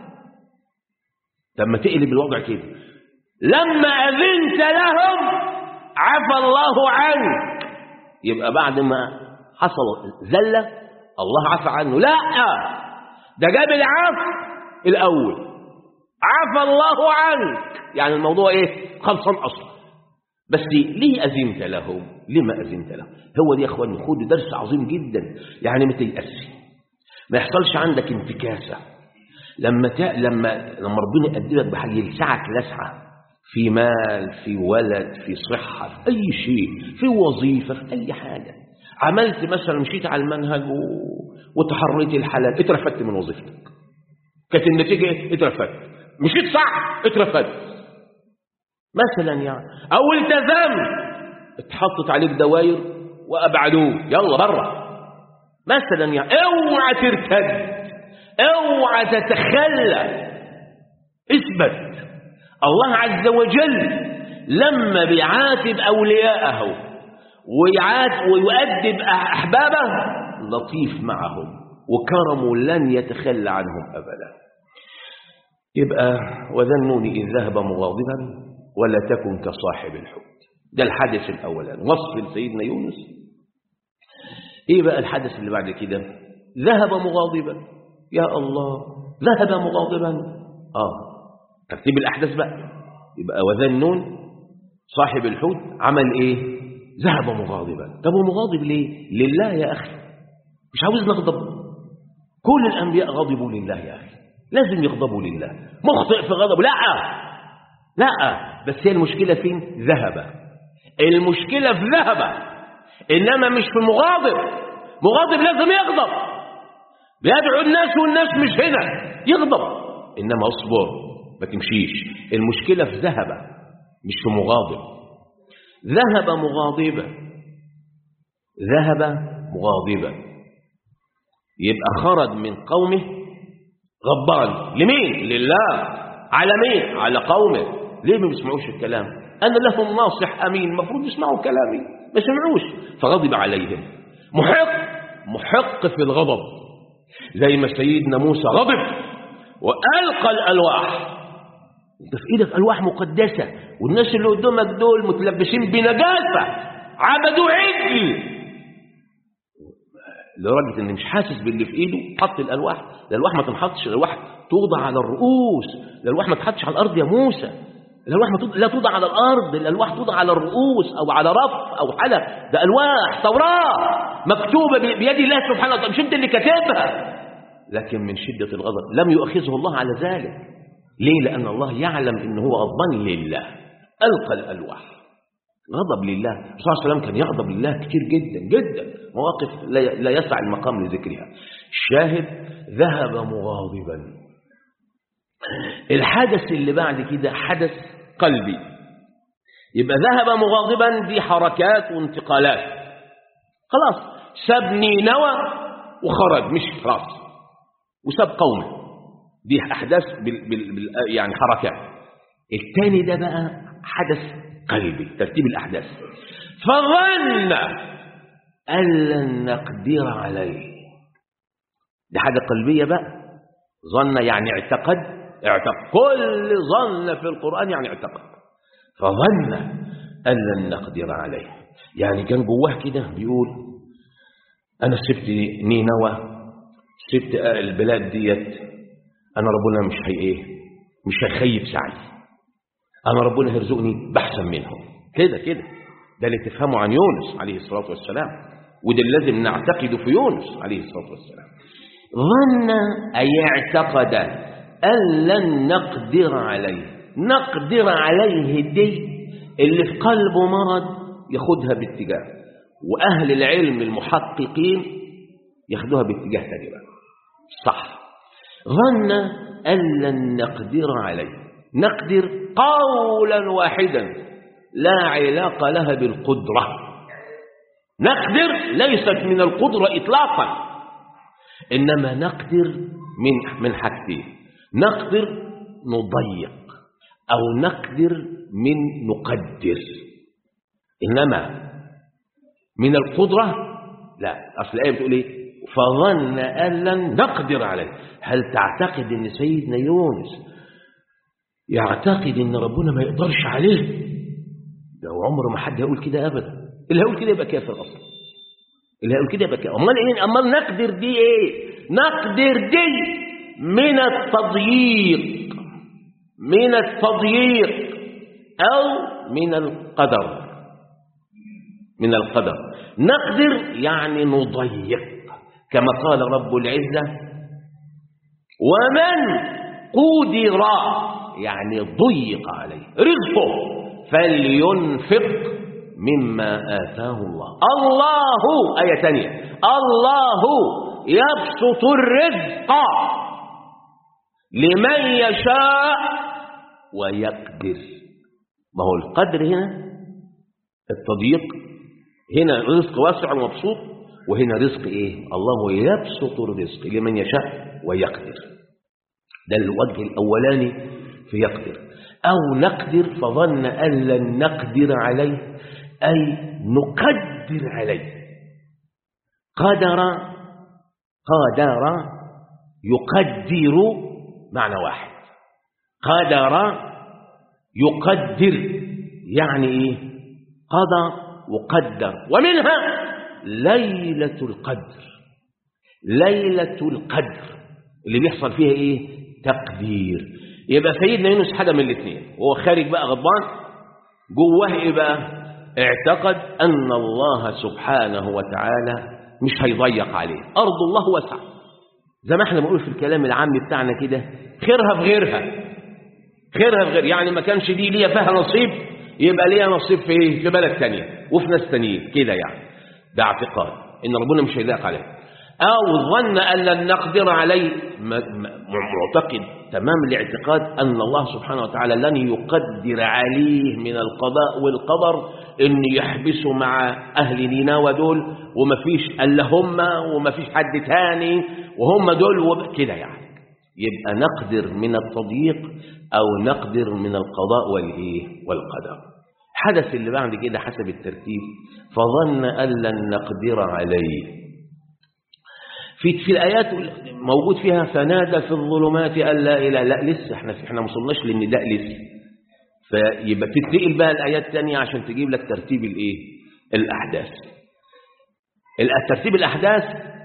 لما تقلب الوضع كده لما أذنت لهم عفى الله عنك يبقى بعد ما حصل زلة الله عفى عنه لا ده جاب العفو الأول عفى الله عنك يعني الموضوع ايه خلصان أصلا بس ليه أذنت لهم لما أذنت لهم هو دي يا أخواني خد درس عظيم جدا يعني ما تيأسش ما يحصلش عندك انتكاسة لما ت... لما لما ربنا يقدرك بحاجة يلسعك لسعة في مال في ولد في صحة في أي شيء في وظيفة في أي حاجة عملت مثلا مشيت على المنهج و... وتحريت الحلال اترفدت من وظيفتك كانت النتيجة ايه اترفدت مشيت صح اترفدت مثلا يعني او التزمت اتحطت عليك دواير وابعدوه يلا بره مثلا يعني اوعى ترتد اوعى تتخلى اثبت الله عز وجل لما بيعاتب اولياءه ويعاتب ويؤدب احبابه لطيف معهم وكرمه لن يتخلى عنهم ابدا يبقى وذنون اذ ذهب مغاضبا ولا تكن كصاحب الحوت ده الحدث الأولاني وصف لسيدنا يونس ايه بقى الحدث اللي بعد كده ذهب مغاضبا يا الله ذهب مغاضبا اه ترتيب الأحداث بقى يبقى وذنون صاحب الحوت عمل ايه ذهب مغاضبا طب ومغاضب ليه لله يا أخي مش عاوز نغضب كل الأنبياء غضبوا لله يا أخي لازم يغضبوا لله مخطئ في غضب لا لا بس هي المشكلة فين ذهب المشكلة في ذهب إنما مش في مغاضب مغاضب لازم يغضب بيدعو الناس والناس مش هنا يغضب إنما اصبر ما تمشيش المشكلة في ذهب مش في مغاضب ذهب مغاضبا ذهب مغاضبا يبقى خرج من قومه غضبان لمين لله على مين على قومه ليه ما بيسمعوش الكلام أنا لهم ناصح أمين المفروض يسمعوا كلامي ما سمعوش فغضب عليهم محق محق في الغضب زي ما سيدنا موسى غضب وألقى الألواح انت في ايدك ألواح مقدسة والناس اللي قدامك دول متلبسين بنجاسة عبدوا عجل لدرجة ان مش حاسس باللي في ايده حط الألواح الألواح ما تنحطش الألواح توضع على الرؤوس الألواح ما تحطش على الأرض يا موسى الألواح ما توضع لا توضع على الأرض الألواح توضع على الرؤوس أو على رف أو حلق ده ألواح توراة مكتوبة بيد الله سبحانه وتعالى مش أنت اللي كاتبها لكن من شدة الغضب لم يؤخذه الله على ذلك ليه لأن الله يعلم إن هو غضبان لله ألقى الألواح غضب لله الرسول صلى الله عليه وسلم كان يغضب لله كتير جدا جدا مواقف لا يسع المقام لذكرها الشاهد ذهب مغاضبا الحدث اللي بعد كده حدث قلبي يبقى ذهب مغاضبا دي حركات وانتقالات خلاص ساب نينوى وخرج مش خلاص وساب قومه دي احداث بال بال بال يعني حركات الثاني ده بقى حدث قلبي ترتيب الاحداث فظن ان لن نقدر عليه دي حاجه قلبيه بقى ظن يعني اعتقد اعتقد كل ظن في القران يعني اعتقد فظن ان لن نقدر عليه يعني كان جواه كده بيقول انا سبت نينوى سبت البلاد ديت انا ربنا مش هي ايه مش هيخيب سعي انا ربنا هيرزقني باحسن منهم كده كده ده اللي تفهمه عن يونس عليه الصلاه والسلام وده اللي لازم نعتقده في يونس عليه الصلاه والسلام ظن اي اعتقد ان لن نقدر عليه نقدر عليه دي اللي في قلبه مرض ياخدها باتجاه واهل العلم المحققين ياخدوها باتجاه تاني بقى صح ظن ان لن نقدر عليه نقدر قولا واحدا لا علاقه لها بالقدره نقدر ليست من القدره اطلاقا انما نقدر من من حاجتين نقدر نضيق او نقدر من نقدر انما من القدره لا اصل الايه بتقول ايه فظن ان لن نقدر عليه هل تعتقد ان سيدنا يونس يعتقد ان ربنا ما يقدرش عليه ده عمر ما حد هيقول كده ابدا اللي هيقول كده يبقى كافر اصلا اللي هيقول كده يبقى كافر امال ايه امال نقدر دي ايه نقدر دي من التضييق من التضييق او من القدر من القدر نقدر يعني نضيق كما قال رب العزه ومن قدر يعني ضيق عليه رزقه فلينفق مما آتاه الله الله آية ثانية الله يبسط الرزق لمن يشاء ويقدر ما هو القدر هنا التضييق هنا رزق واسع ومبسوط وهنا رزق ايه الله يبسط الرزق لمن يشاء ويقدر ده الوجه الاولاني في يقدر أو نقدر فظن أن لن نقدر عليه أي نقدر عليه قدر قدر يقدر معنى واحد قدر يقدر يعني إيه قضى وقدر ومنها ليلة القدر ليلة القدر اللي بيحصل فيها إيه تقدير يبقى سيدنا يونس حاجة من الاثنين وهو خارج بقى غضبان جواه ايه بقى اعتقد ان الله سبحانه وتعالى مش هيضيق عليه ارض الله واسعه زي ما احنا بنقول في الكلام العام بتاعنا كده خيرها في غيرها خيرها في غير يعني ما كانش دي ليا فيها نصيب يبقى ليا نصيب في ايه في بلد تانية وفي ناس تانيين كده يعني ده اعتقاد ان ربنا مش هيضيق عليه او ظن ان لن نقدر عليه معتقد تمام الاعتقاد أن الله سبحانه وتعالى لن يقدر عليه من القضاء والقدر أن يحبسوا مع أهل نينوى دول ومفيش إلا هم ومفيش حد تاني وهم دول وب... كده يعني يبقى نقدر من التضييق أو نقدر من القضاء والإيه والقدر حدث اللي بعد كده حسب الترتيب فظن أن لن نقدر عليه في في الايات موجود فيها فنادى في الظلمات ان لا اله لا لسه احنا احنا ما وصلناش للنداء لسه فيبقى تتنقل بقى الايات الثانيه عشان تجيب لك ترتيب الايه الاحداث ترتيب الاحداث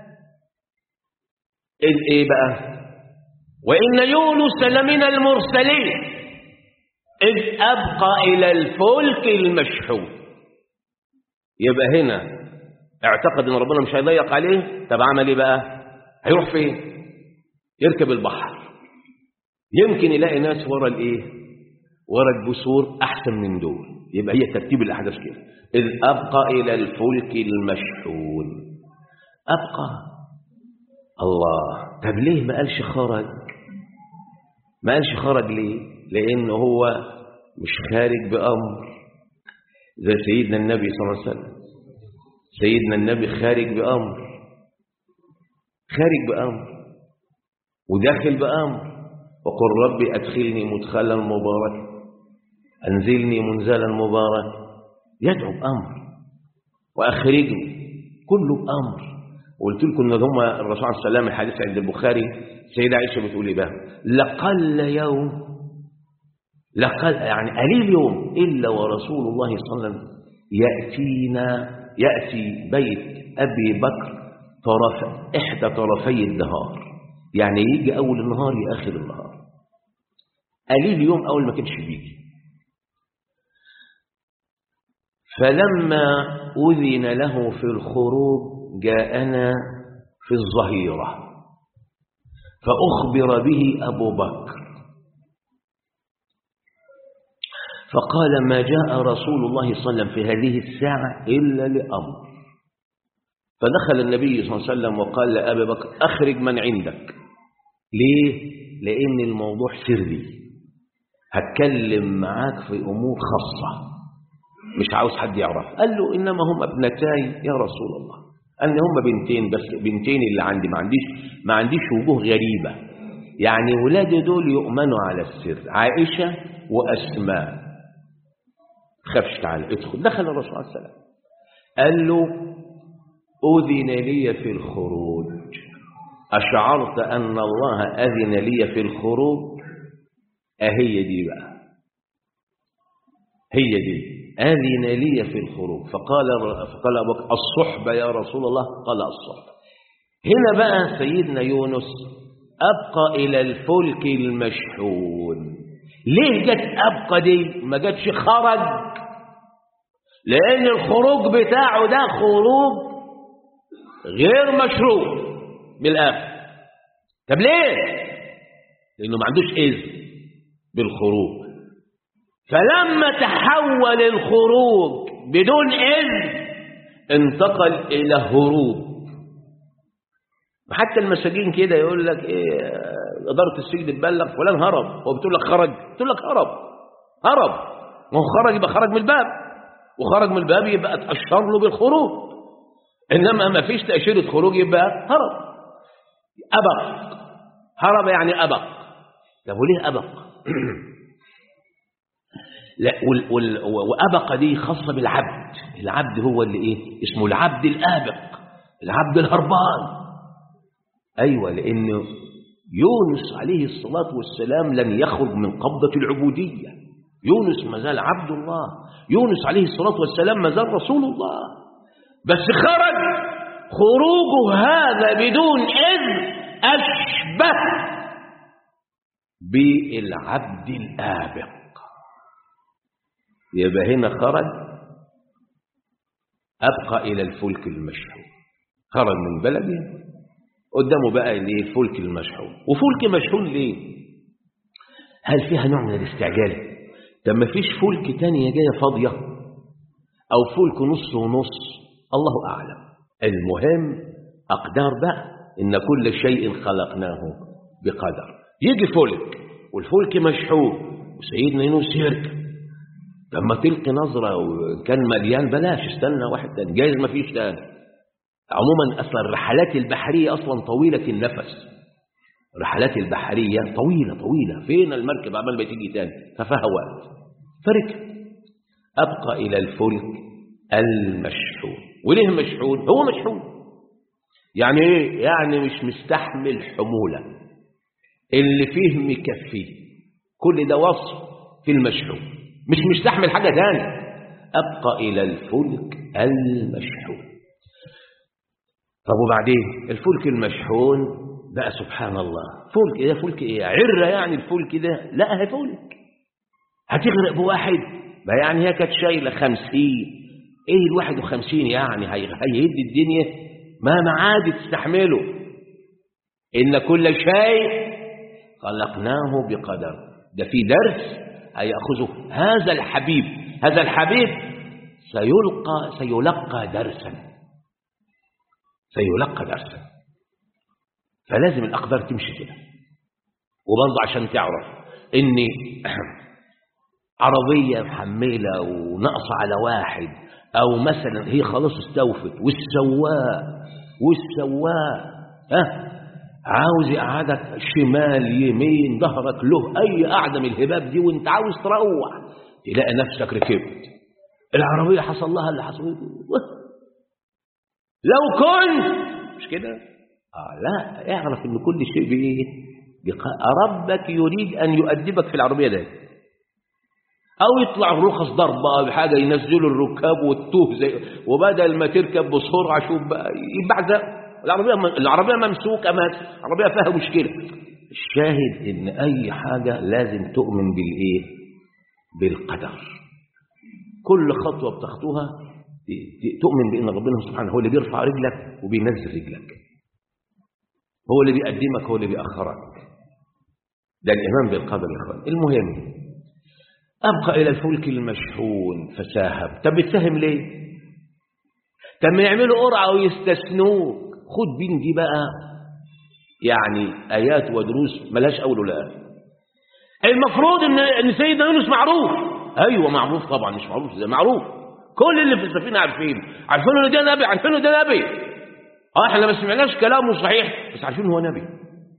ايه بقى وان يونس لمن المرسلين اذ ابقى الى الفلك المشحون يبقى هنا اعتقد ان ربنا مش هيضيق عليه طب عمل ايه بقى هيروح فين يركب البحر يمكن يلاقي ناس ورا الايه ورا الجسور احسن من دول يبقى هي ترتيب الاحداث كده اذ ابقى الى الفلك المشحون ابقى الله طب ليه ما قالش خرج ما قالش خرج ليه لأنه هو مش خارج بأمر زي سيدنا النبي صلى الله عليه وسلم سيدنا النبي خارج بأمر خارج بأمر وداخل بأمر وقل ربي أدخلني مدخلا مباركا أنزلني منزلا مباركا يدعو بأمر وأخرجني كله بأمر قلت لكم ان هم الرسول عليه السلام الحديث عند البخاري سيدة عائشة بتقول ايه بقى لقل يوم لقل يعني قليل يوم إلا ورسول الله صلى الله عليه وسلم يأتينا يأتي بيت أبي بكر طرف إحدى طرفي النهار يعني يجي أول النهار يا آخر النهار قليل يوم أول ما كانش بيجي فلما أذن له في الخروج جاءنا في الظهيرة فأخبر به أبو بكر فقال ما جاء رسول الله صلى الله عليه وسلم في هذه الساعة إلا لأمر فدخل النبي صلى الله عليه وسلم وقال لأبي بكر أخرج من عندك ليه؟ لأن الموضوع سري هتكلم معاك في أمور خاصة مش عاوز حد يعرف قال له إنما هم ابنتاي يا رسول الله أن هم بنتين بس بنتين اللي عندي ما عنديش ما عنديش وجوه غريبة يعني ولادي دول يؤمنوا على السر عائشة وأسماء خافش تعالى ادخل دخل الرسول عليه السلام قال له أذن لي في الخروج أشعرت أن الله أذن لي في الخروج أهي دي بقى هي دي أذن لي في الخروج فقال فقال أبو بكر الصحبة يا رسول الله قال الصحبة هنا بقى سيدنا يونس أبقى إلى الفلك المشحون ليه جت أبقى دي ما جتش خرج لأن الخروج بتاعه ده خروج غير مشروع بالآخر طب ليه لأنه ما عندوش إذن بالخروج فلما تحول الخروج بدون إذن انتقل إلى هروب حتى المساجين كده يقول لك ايه إدارة السجن تبلغ فلان هرب هو بتقول لك خرج تقول لك هرب هرب ما هو خرج يبقى خرج من الباب وخرج من الباب يبقى تأشر له بالخروج إنما ما فيش تأشيرة خروج يبقى هرب أبق هرب يعني أبق طب وليه أبق لا وال وال وأبق دي خاصة بالعبد العبد هو اللي إيه اسمه العبد الآبق العبد الهربان أيوة لأنه يونس عليه الصلاة والسلام لم يخرج من قبضة العبودية يونس ما زال عبد الله يونس عليه الصلاة والسلام ما زال رسول الله بس خرج خروجه هذا بدون إذن أشبه بالعبد الآبق يبقى هنا خرج أبقى إلى الفلك المشحون خرج من بلده قدامه بقى الايه الفلك المشحون وفلك مشحون ليه هل فيها نوع من الاستعجال طب ما فيش فلك تانية جايه فاضيه او فلك نص ونص الله اعلم المهم اقدار بقى ان كل شيء خلقناه بقدر يجي فلك والفلك مشحون وسيدنا يونس يركب لما تلقي نظرة وكان مليان بلاش استنى واحد تاني جايز ما فيش تاني عموما اصلا الرحلات البحريه اصلا طويله النفس الرحلات البحريه طويله طويله فين المركب عمال ما تيجي تاني ففيها وقت فركب ابقى الى الفلك المشحون وليه مشحون هو مشحون يعني ايه يعني مش مستحمل حموله اللي فيه مكفيه كل ده وصف في المشحون مش مستحمل حاجه تاني ابقى الى الفلك المشحون طب وبعدين الفلك المشحون بقى سبحان الله فلك ايه فلك ايه عرة يعني الفلك ده لا هي فلك هتغرق بواحد ما يعني هي كانت شايله خمسين ايه الواحد وخمسين يعني هيهد الدنيا ما معاد تستحمله ان كل شيء خلقناه بقدر ده في درس هيأخذه هذا الحبيب هذا الحبيب سيلقى سيلقى درسا سيلقى درسا فلازم الأقدار تمشي كده وبرضه عشان تعرف إن عربية محملة وناقصة على واحد أو مثلا هي خلاص استوفت والسواق والسواق ها عاوز يقعدك شمال يمين ظهرك له أي قعدة من الهباب دي وانت عاوز تروح تلاقي نفسك ركبت العربية حصل لها اللي حصل لو كنت مش كده آه لا اعرف ان كل شيء بايه بق- ربك يريد ان يؤدبك في العربية ده او يطلع رخص ضربة بحاجة ينزلوا الركاب والتوه زي وبدل ما تركب بسرعة شوف بقى يبعزق العربية العربية ممسوكة ما العربية فيها مشكلة الشاهد ان اي حاجة لازم تؤمن بالايه بالقدر كل خطوة بتخطوها ت- تؤمن بان ربنا سبحانه هو اللي بيرفع رجلك وبينزل رجلك هو اللي بيقدمك هو اللي بيأخرك ده الإيمان بالقدر يا اخوان المهم أبقى إلى الفلك المشحون فساهم طب بتساهم ليه طب ما يعملوا قرعة ويستثنوك خد بين دي بقى يعني آيات ودروس ملاش أول ولا آخر المفروض إن إن سيدنا يونس معروف أيوة معروف طبعا مش معروف ده معروف كل اللي في السفينة عارفين عارفين إن ده نبي عارفين إن ده نبي اه احنا ما سمعناش كلامه صحيح بس عارفين هو نبي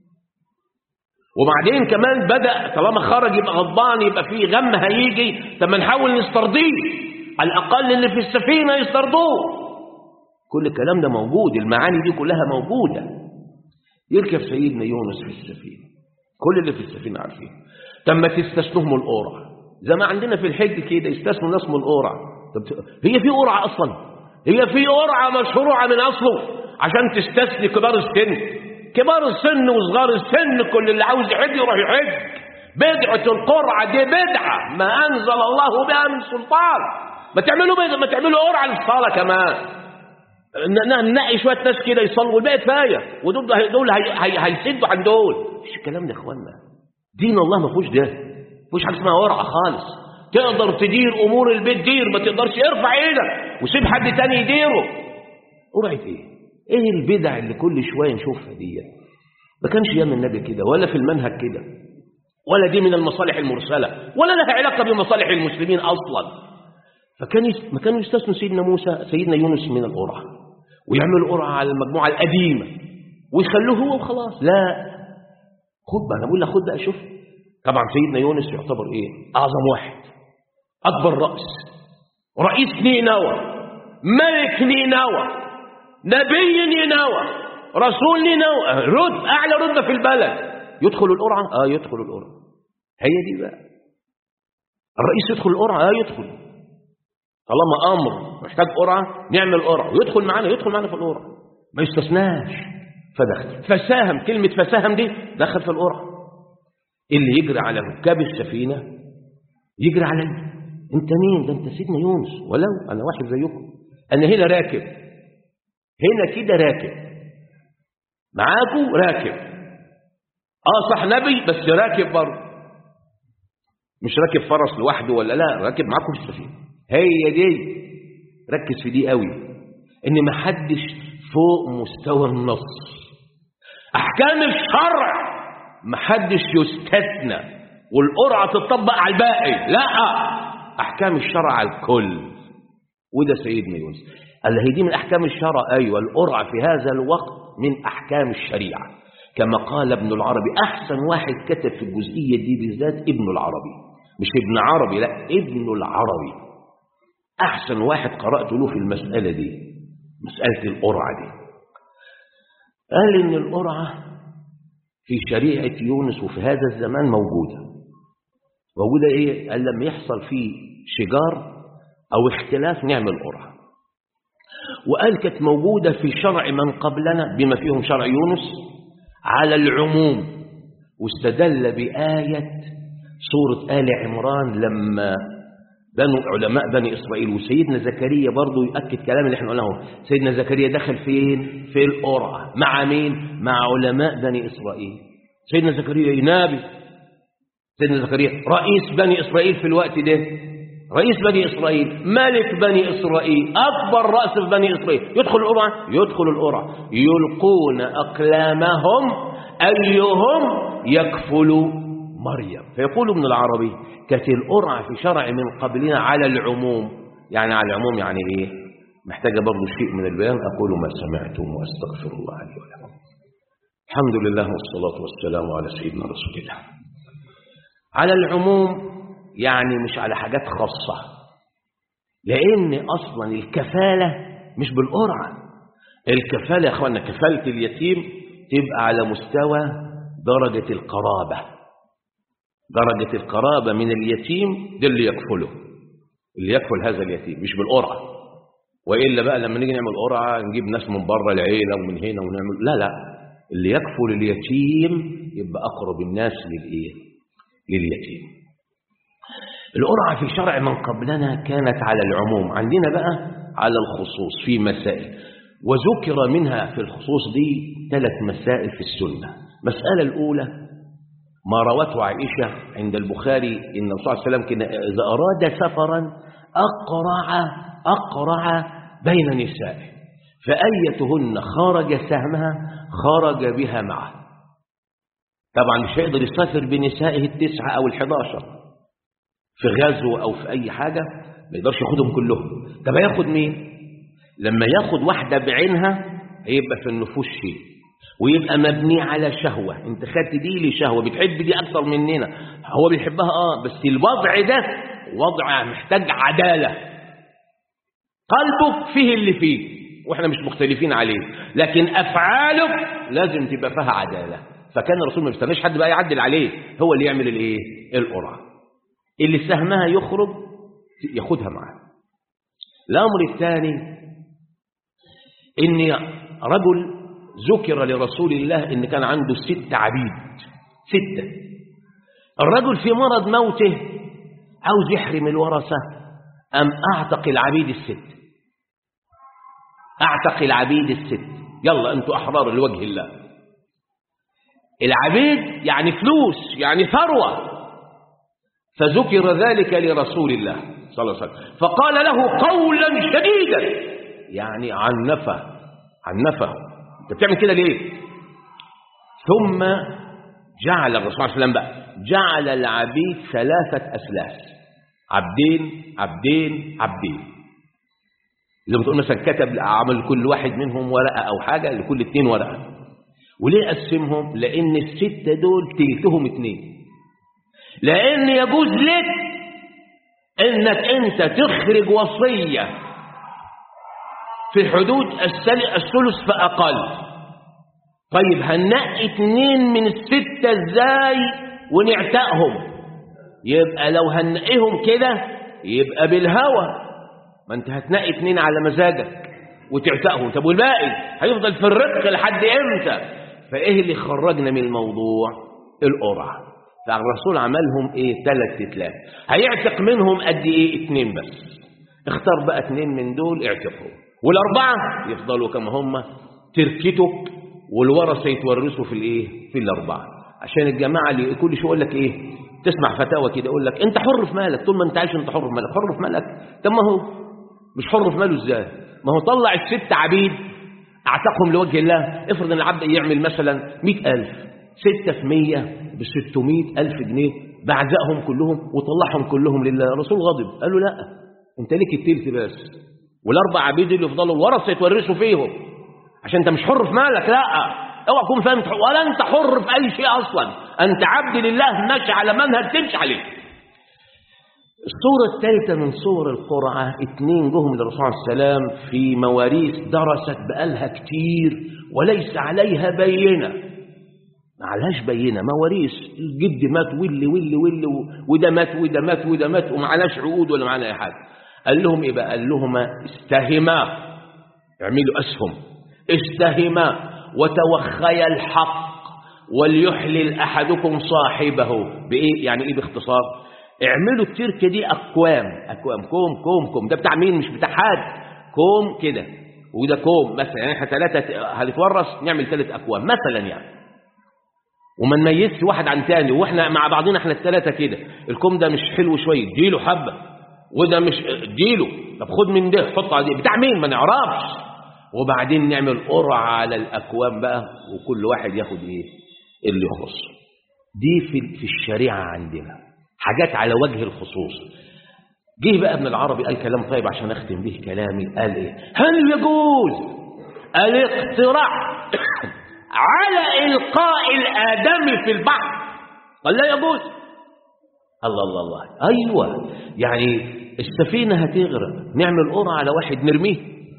وبعدين كمان بدأ طالما خرج يبقى غضبان يبقى فيه غم هيجي طب ما نحاول نسترضيه على الأقل اللي في السفينة يسترضوه كل الكلام ده موجود المعاني دي كلها موجودة يركب سيدنا يونس في السفينة كل اللي في السفينة عارفين طب ما تستثنهم القرعة زي ما عندنا في الحج كده يستثنوا ناس من القرعة طب هي في قرعة أصلا هي في قرعة مشروعة من أصله عشان تستثني كبار السن كبار السن وصغار السن كل اللي عاوز يحج يروح يحج بدعة القرعة دي بدعة ما أنزل الله بها من سلطان ما تعملوا بدعة ما تعملوا قرعة للصلاة كمان ن- ن- ننقي شوية ناس كده يصلوا والباقي كفاية ودول دول هي- هي- هيسدوا عن دول مش الكلام ده يا اخوانا دين الله ما فيهوش ده ما فيهوش حاجة اسمها قرعة خالص تقدر تدير أمور البيت دير ما تقدرش ارفع ايدك وسيب حد تاني يديره قرعة ايه؟ ايه البدع اللي كل شوية نشوفها دي ما كانش ايام النبي كده ولا في المنهج كده ولا دي من المصالح المرسلة ولا لها علاقة بمصالح المسلمين أصلا فكان يس- ما كانوا يستثنوا سيدنا موسى سيدنا يونس من القرعة ويعملوا قرعة على المجموعة القديمة ويخلوه هو وخلاص لا خد بقى انا بقول لك خد بقى شوف طبعا سيدنا يونس يعتبر ايه اعظم واحد اكبر راس رئيس نينوى ملك نينوى نبي نينوى رسول نينوى رد اعلى رتبه في البلد يدخل القرعه اه يدخل القرعه هي دي بقى الرئيس يدخل القرعه اه يدخل طالما امر محتاج قرعه نعمل قرعه ويدخل معانا يدخل معانا في القرعه ما يستثناش فدخل فساهم كلمه فساهم دي دخل في القرعه اللي يجري على ركاب السفينه يجري عليا انت مين ده انت سيدنا يونس ولو انا واحد زيكم انا هنا راكب هنا كده راكب معاكم راكب اه صح نبي بس راكب برضه مش راكب فرس لوحده ولا لا راكب معاكم في السفينه هي دي ركز في دي قوي ان ما حدش فوق مستوى النص احكام الشرع ما حدش يستثنى والقرعه تطبق على الباقي لا احكام الشرع على الكل وده سيدنا يونس قال هي دي من احكام الشرع ايوه القرعه في هذا الوقت من احكام الشريعه كما قال ابن العربي احسن واحد كتب في الجزئيه دي بالذات ابن العربي مش ابن عربي لا ابن العربي احسن واحد قرات له في المساله دي مساله القرعه دي قال ان القرعه في شريعه يونس وفي هذا الزمان موجوده موجوده ايه قال لما يحصل فيه شجار او اختلاف نعمل قرعه وقال كانت موجوده في شرع من قبلنا بما فيهم شرع يونس على العموم واستدل بآية سورة آل عمران لما بنو علماء بني إسرائيل وسيدنا زكريا برضو يؤكد كلام اللي احنا قلناه سيدنا زكريا دخل فين في القرعة مع مين مع علماء بني إسرائيل سيدنا زكريا نبي سيدنا زكريا رئيس بني إسرائيل في الوقت ده رئيس بني إسرائيل ملك بني إسرائيل أكبر رأس في بني إسرائيل يدخل القرعة يدخل القرعة يلقون أقلامهم أيهم يكفل مريم فيقول ابن العربي كانت القرعة في شرع من قبلنا على العموم يعني على العموم يعني إيه محتاجة برضو شيء من البيان أقول ما سمعتم وأستغفر الله لي ولكم الحمد لله والصلاة والسلام على سيدنا رسول الله على العموم يعني مش على حاجات خاصة لأن أصلا الكفالة مش بالقرعة الكفالة يا أخوانا كفالة اليتيم تبقى على مستوى درجة القرابة درجة القرابة من اليتيم ده اللي يكفله اللي يكفل هذا اليتيم مش بالقرعة وإلا بقى لما نيجي نعمل قرعة نجيب ناس من بره العيلة ومن هنا ونعمل لا لا اللي يكفل اليتيم يبقى أقرب الناس للإيه لليتيم القرعة في شرع من قبلنا كانت على العموم عندنا بقى على الخصوص في مسائل وذكر منها في الخصوص دي ثلاث مسائل في السنة مسألة الأولى ما روته عائشة عند البخاري إن الرسول صلى الله عليه وسلم كان إذا أراد سفرا أقرع أقرع بين نسائه فأيتهن خرج سهمها خرج بها معه طبعا مش هيقدر يسافر بنسائه التسعة أو الحداشر في غزو أو في أي حاجة ما يقدرش ياخدهم كلهم طب هياخد مين لما ياخد واحدة بعينها هيبقى في النفوس شيء ويبقى مبني على شهوة انت خدت دي لشهوة بتحب دي أكثر مننا هو بيحبها آه بس الوضع ده وضع محتاج عدالة قلبه فيه اللي فيه واحنا مش مختلفين عليه لكن أفعاله لازم تبقى فيها عدالة فكان الرسول ما بيستناش حد بقى يعدل عليه هو اللي يعمل الايه القرعه اللي سهمها يخرج ياخدها معاه الأمر الثاني إن رجل ذكر لرسول الله إن كان عنده ست عبيد ستة الرجل في مرض موته عاوز يحرم الورثة أم أعتق العبيد الست أعتق العبيد الست يلا أنتوا أحرار لوجه الله العبيد يعني فلوس يعني ثروة فذكر ذلك لرسول الله صلى الله عليه وسلم فقال له قولا شديدا يعني عنفه عنفه انت بتعمل كده ليه ثم جعل الرسول صلى الله عليه وسلم بقى جعل العبيد ثلاثة أسلاس عبدين عبدين عبدين زي ما تقول مثلا كتب عمل كل واحد منهم ورقة أو حاجة لكل اتنين ورقة وليه قسمهم لأن الستة دول تلتهم اتنين لأن يجوز لك انك انت تخرج وصية في حدود الثلث فأقل طيب هننقي اتنين من الستة ازاي ونعتقهم يبقى لو هنقيهم كده يبقى بالهوى ما انت هتنقي اتنين على مزاجك وتعتقهم طب والباقي هيفضل في الرق لحد امتى فايه اللي خرجنا من الموضوع القرعه فالرسول عملهم ايه ثلاث تتلات هيعتق منهم قد ايه اتنين بس اختار بقى اتنين من دول اعتقهم والاربعه يفضلوا كما هم تركتك والورثه يتورثوا في الايه في الاربعه عشان الجماعه اللي كل شويه يقول لك ايه تسمع فتاوى كده يقول لك انت حر في مالك طول ما انت عايش انت حر في مالك حر في مالك طب ما هو مش حر في ماله ازاي ما هو طلع الست عبيد اعتقهم لوجه الله افرض ان العبد يعمل مثلا مئة ألف ستة في مية بستمائة ألف جنيه بعزقهم كلهم وطلعهم كلهم لله الرسول غضب قال له لا انت ليك التلت بس والاربع عبيد اللي يفضلوا الورثه يتورثوا فيهم عشان انت مش حر في مالك لا اوعى تكون فاهم ولا انت حر في اي شيء اصلا انت عبد لله ماشي على منهج تمشي عليه الصورة الثالثة من صور القرعة اتنين جهم للرسول عليه السلام في مواريث درست بقالها كتير وليس عليها بينة ما عليهاش بينة مواريث الجد مات واللي واللي واللي وده مات وده مات وده مات وما عليهاش عقود ولا معانا اي حاجة قال لهم ايه بقى قال لهم استهما اعملوا اسهم استهما وتوخيا الحق وليحلل احدكم صاحبه بايه يعني ايه باختصار اعملوا التركه دي اكوام اكوام كوم كوم كوم ده بتاع مين مش بتاع حد كوم كده وده كوم مثلا يعني احنا ثلاثه هنتورث نعمل ثلاث اكوام مثلا يعني وما نميزش واحد عن تاني واحنا مع بعضنا احنا الثلاثه كده الكوم ده مش حلو شويه اديله حبه وده مش اديله طب خد من ده حط على دي بتاع مين ما نعرفش وبعدين نعمل قرعة على الأكواب بقى وكل واحد ياخد ايه اللي يخصه دي في في الشريعة عندنا حاجات على وجه الخصوص جه بقى ابن العربي قال كلام طيب عشان اختم به كلامي قال ايه هل يجوز الاقتراع على القاء الادمي في البحر قال لا يجوز الله الله الله ايوه يعني السفينه هتغرق نعمل قرعه على واحد نرميه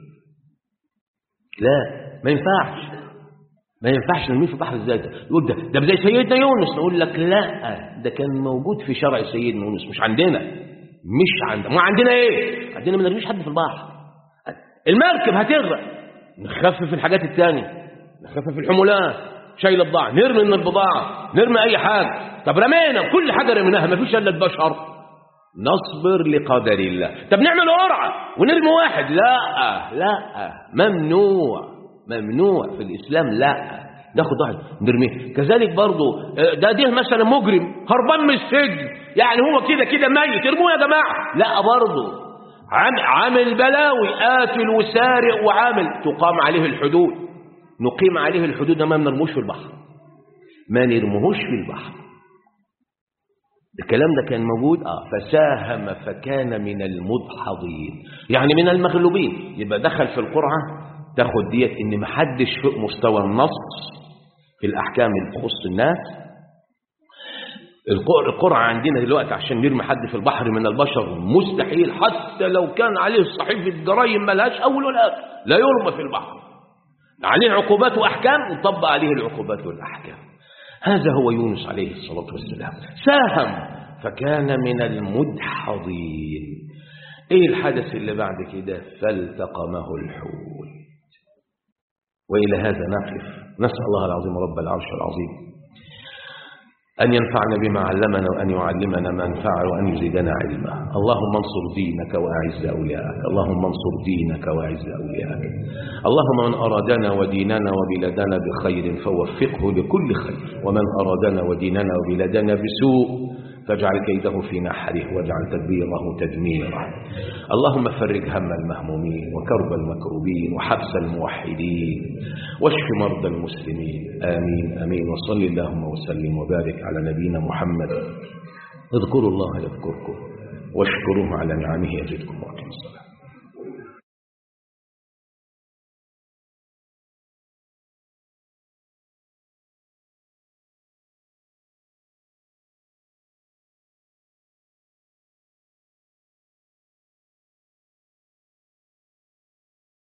لا ما ينفعش ما ينفعش نرميه في البحر ازاي ده يقول ده ده زي سيدنا يونس نقول لك لا ده كان موجود في شرع سيدنا يونس مش عندنا مش عندنا ما عندنا ايه عندنا ما نرميش حد في البحر المركب هتغرق نخفف الحاجات التانية نخفف الحمولات شايل البضاعة نرمي من البضاعة نرمي أي حاجة طب رمينا كل حاجة رميناها ما فيش إلا البشر نصبر لقدر الله طب نعمل قرعة ونرمي واحد لا لا ممنوع ممنوع في الإسلام لا ناخد واحد نرميه كذلك برضه ده ده مثلا مجرم هربان من السجن يعني هو كده كده ميت ارموه يا جماعة لا برضه عامل بلاوي قاتل وسارق وعامل تقام عليه الحدود نقيم عليه الحدود ما نرموش في البحر ما نرموهوش في البحر الكلام ده كان موجود اه فساهم فكان من المدحضين يعني من المغلوبين يبقى دخل في القرعه تاخد ديت ان محدش فوق مستوى النص في الاحكام اللي تخص الناس القرعة عندنا دلوقتي عشان نرمي حد في البحر من البشر مستحيل حتى لو كان عليه صحيفة جرائم ملهاش أول ولا آخر لا يرمى في البحر عليه عقوبات وأحكام نطبق عليه العقوبات والأحكام هذا هو يونس عليه الصلاة والسلام ساهم فكان من المدحضين ايه الحدث اللي بعد كده فالتقمه الحوت وإلى هذا نقف نسأل الله العظيم رب العرش العظيم أن ينفعنا بما علمنا وأن يعلمنا ما ينفعنا وأن يزيدنا علما اللهم انصر دينك وأعز أولياءك اللهم انصر دينك وأعز أولياءك اللهم من أرادنا وديننا وبلادنا بخير فوفقه لكل خير ومن أرادنا وديننا وبلادنا بسوء فاجعل كيده في نحره واجعل تدبيره تدميرا اللهم فرج هم المهمومين وكرب المكروبين وحبس الموحدين واشف مرضى المسلمين آمين آمين وصل اللهم وسلم وبارك على نبينا محمد اذكروا الله يذكركم واشكروه على نعمه يزدكم وأقيموا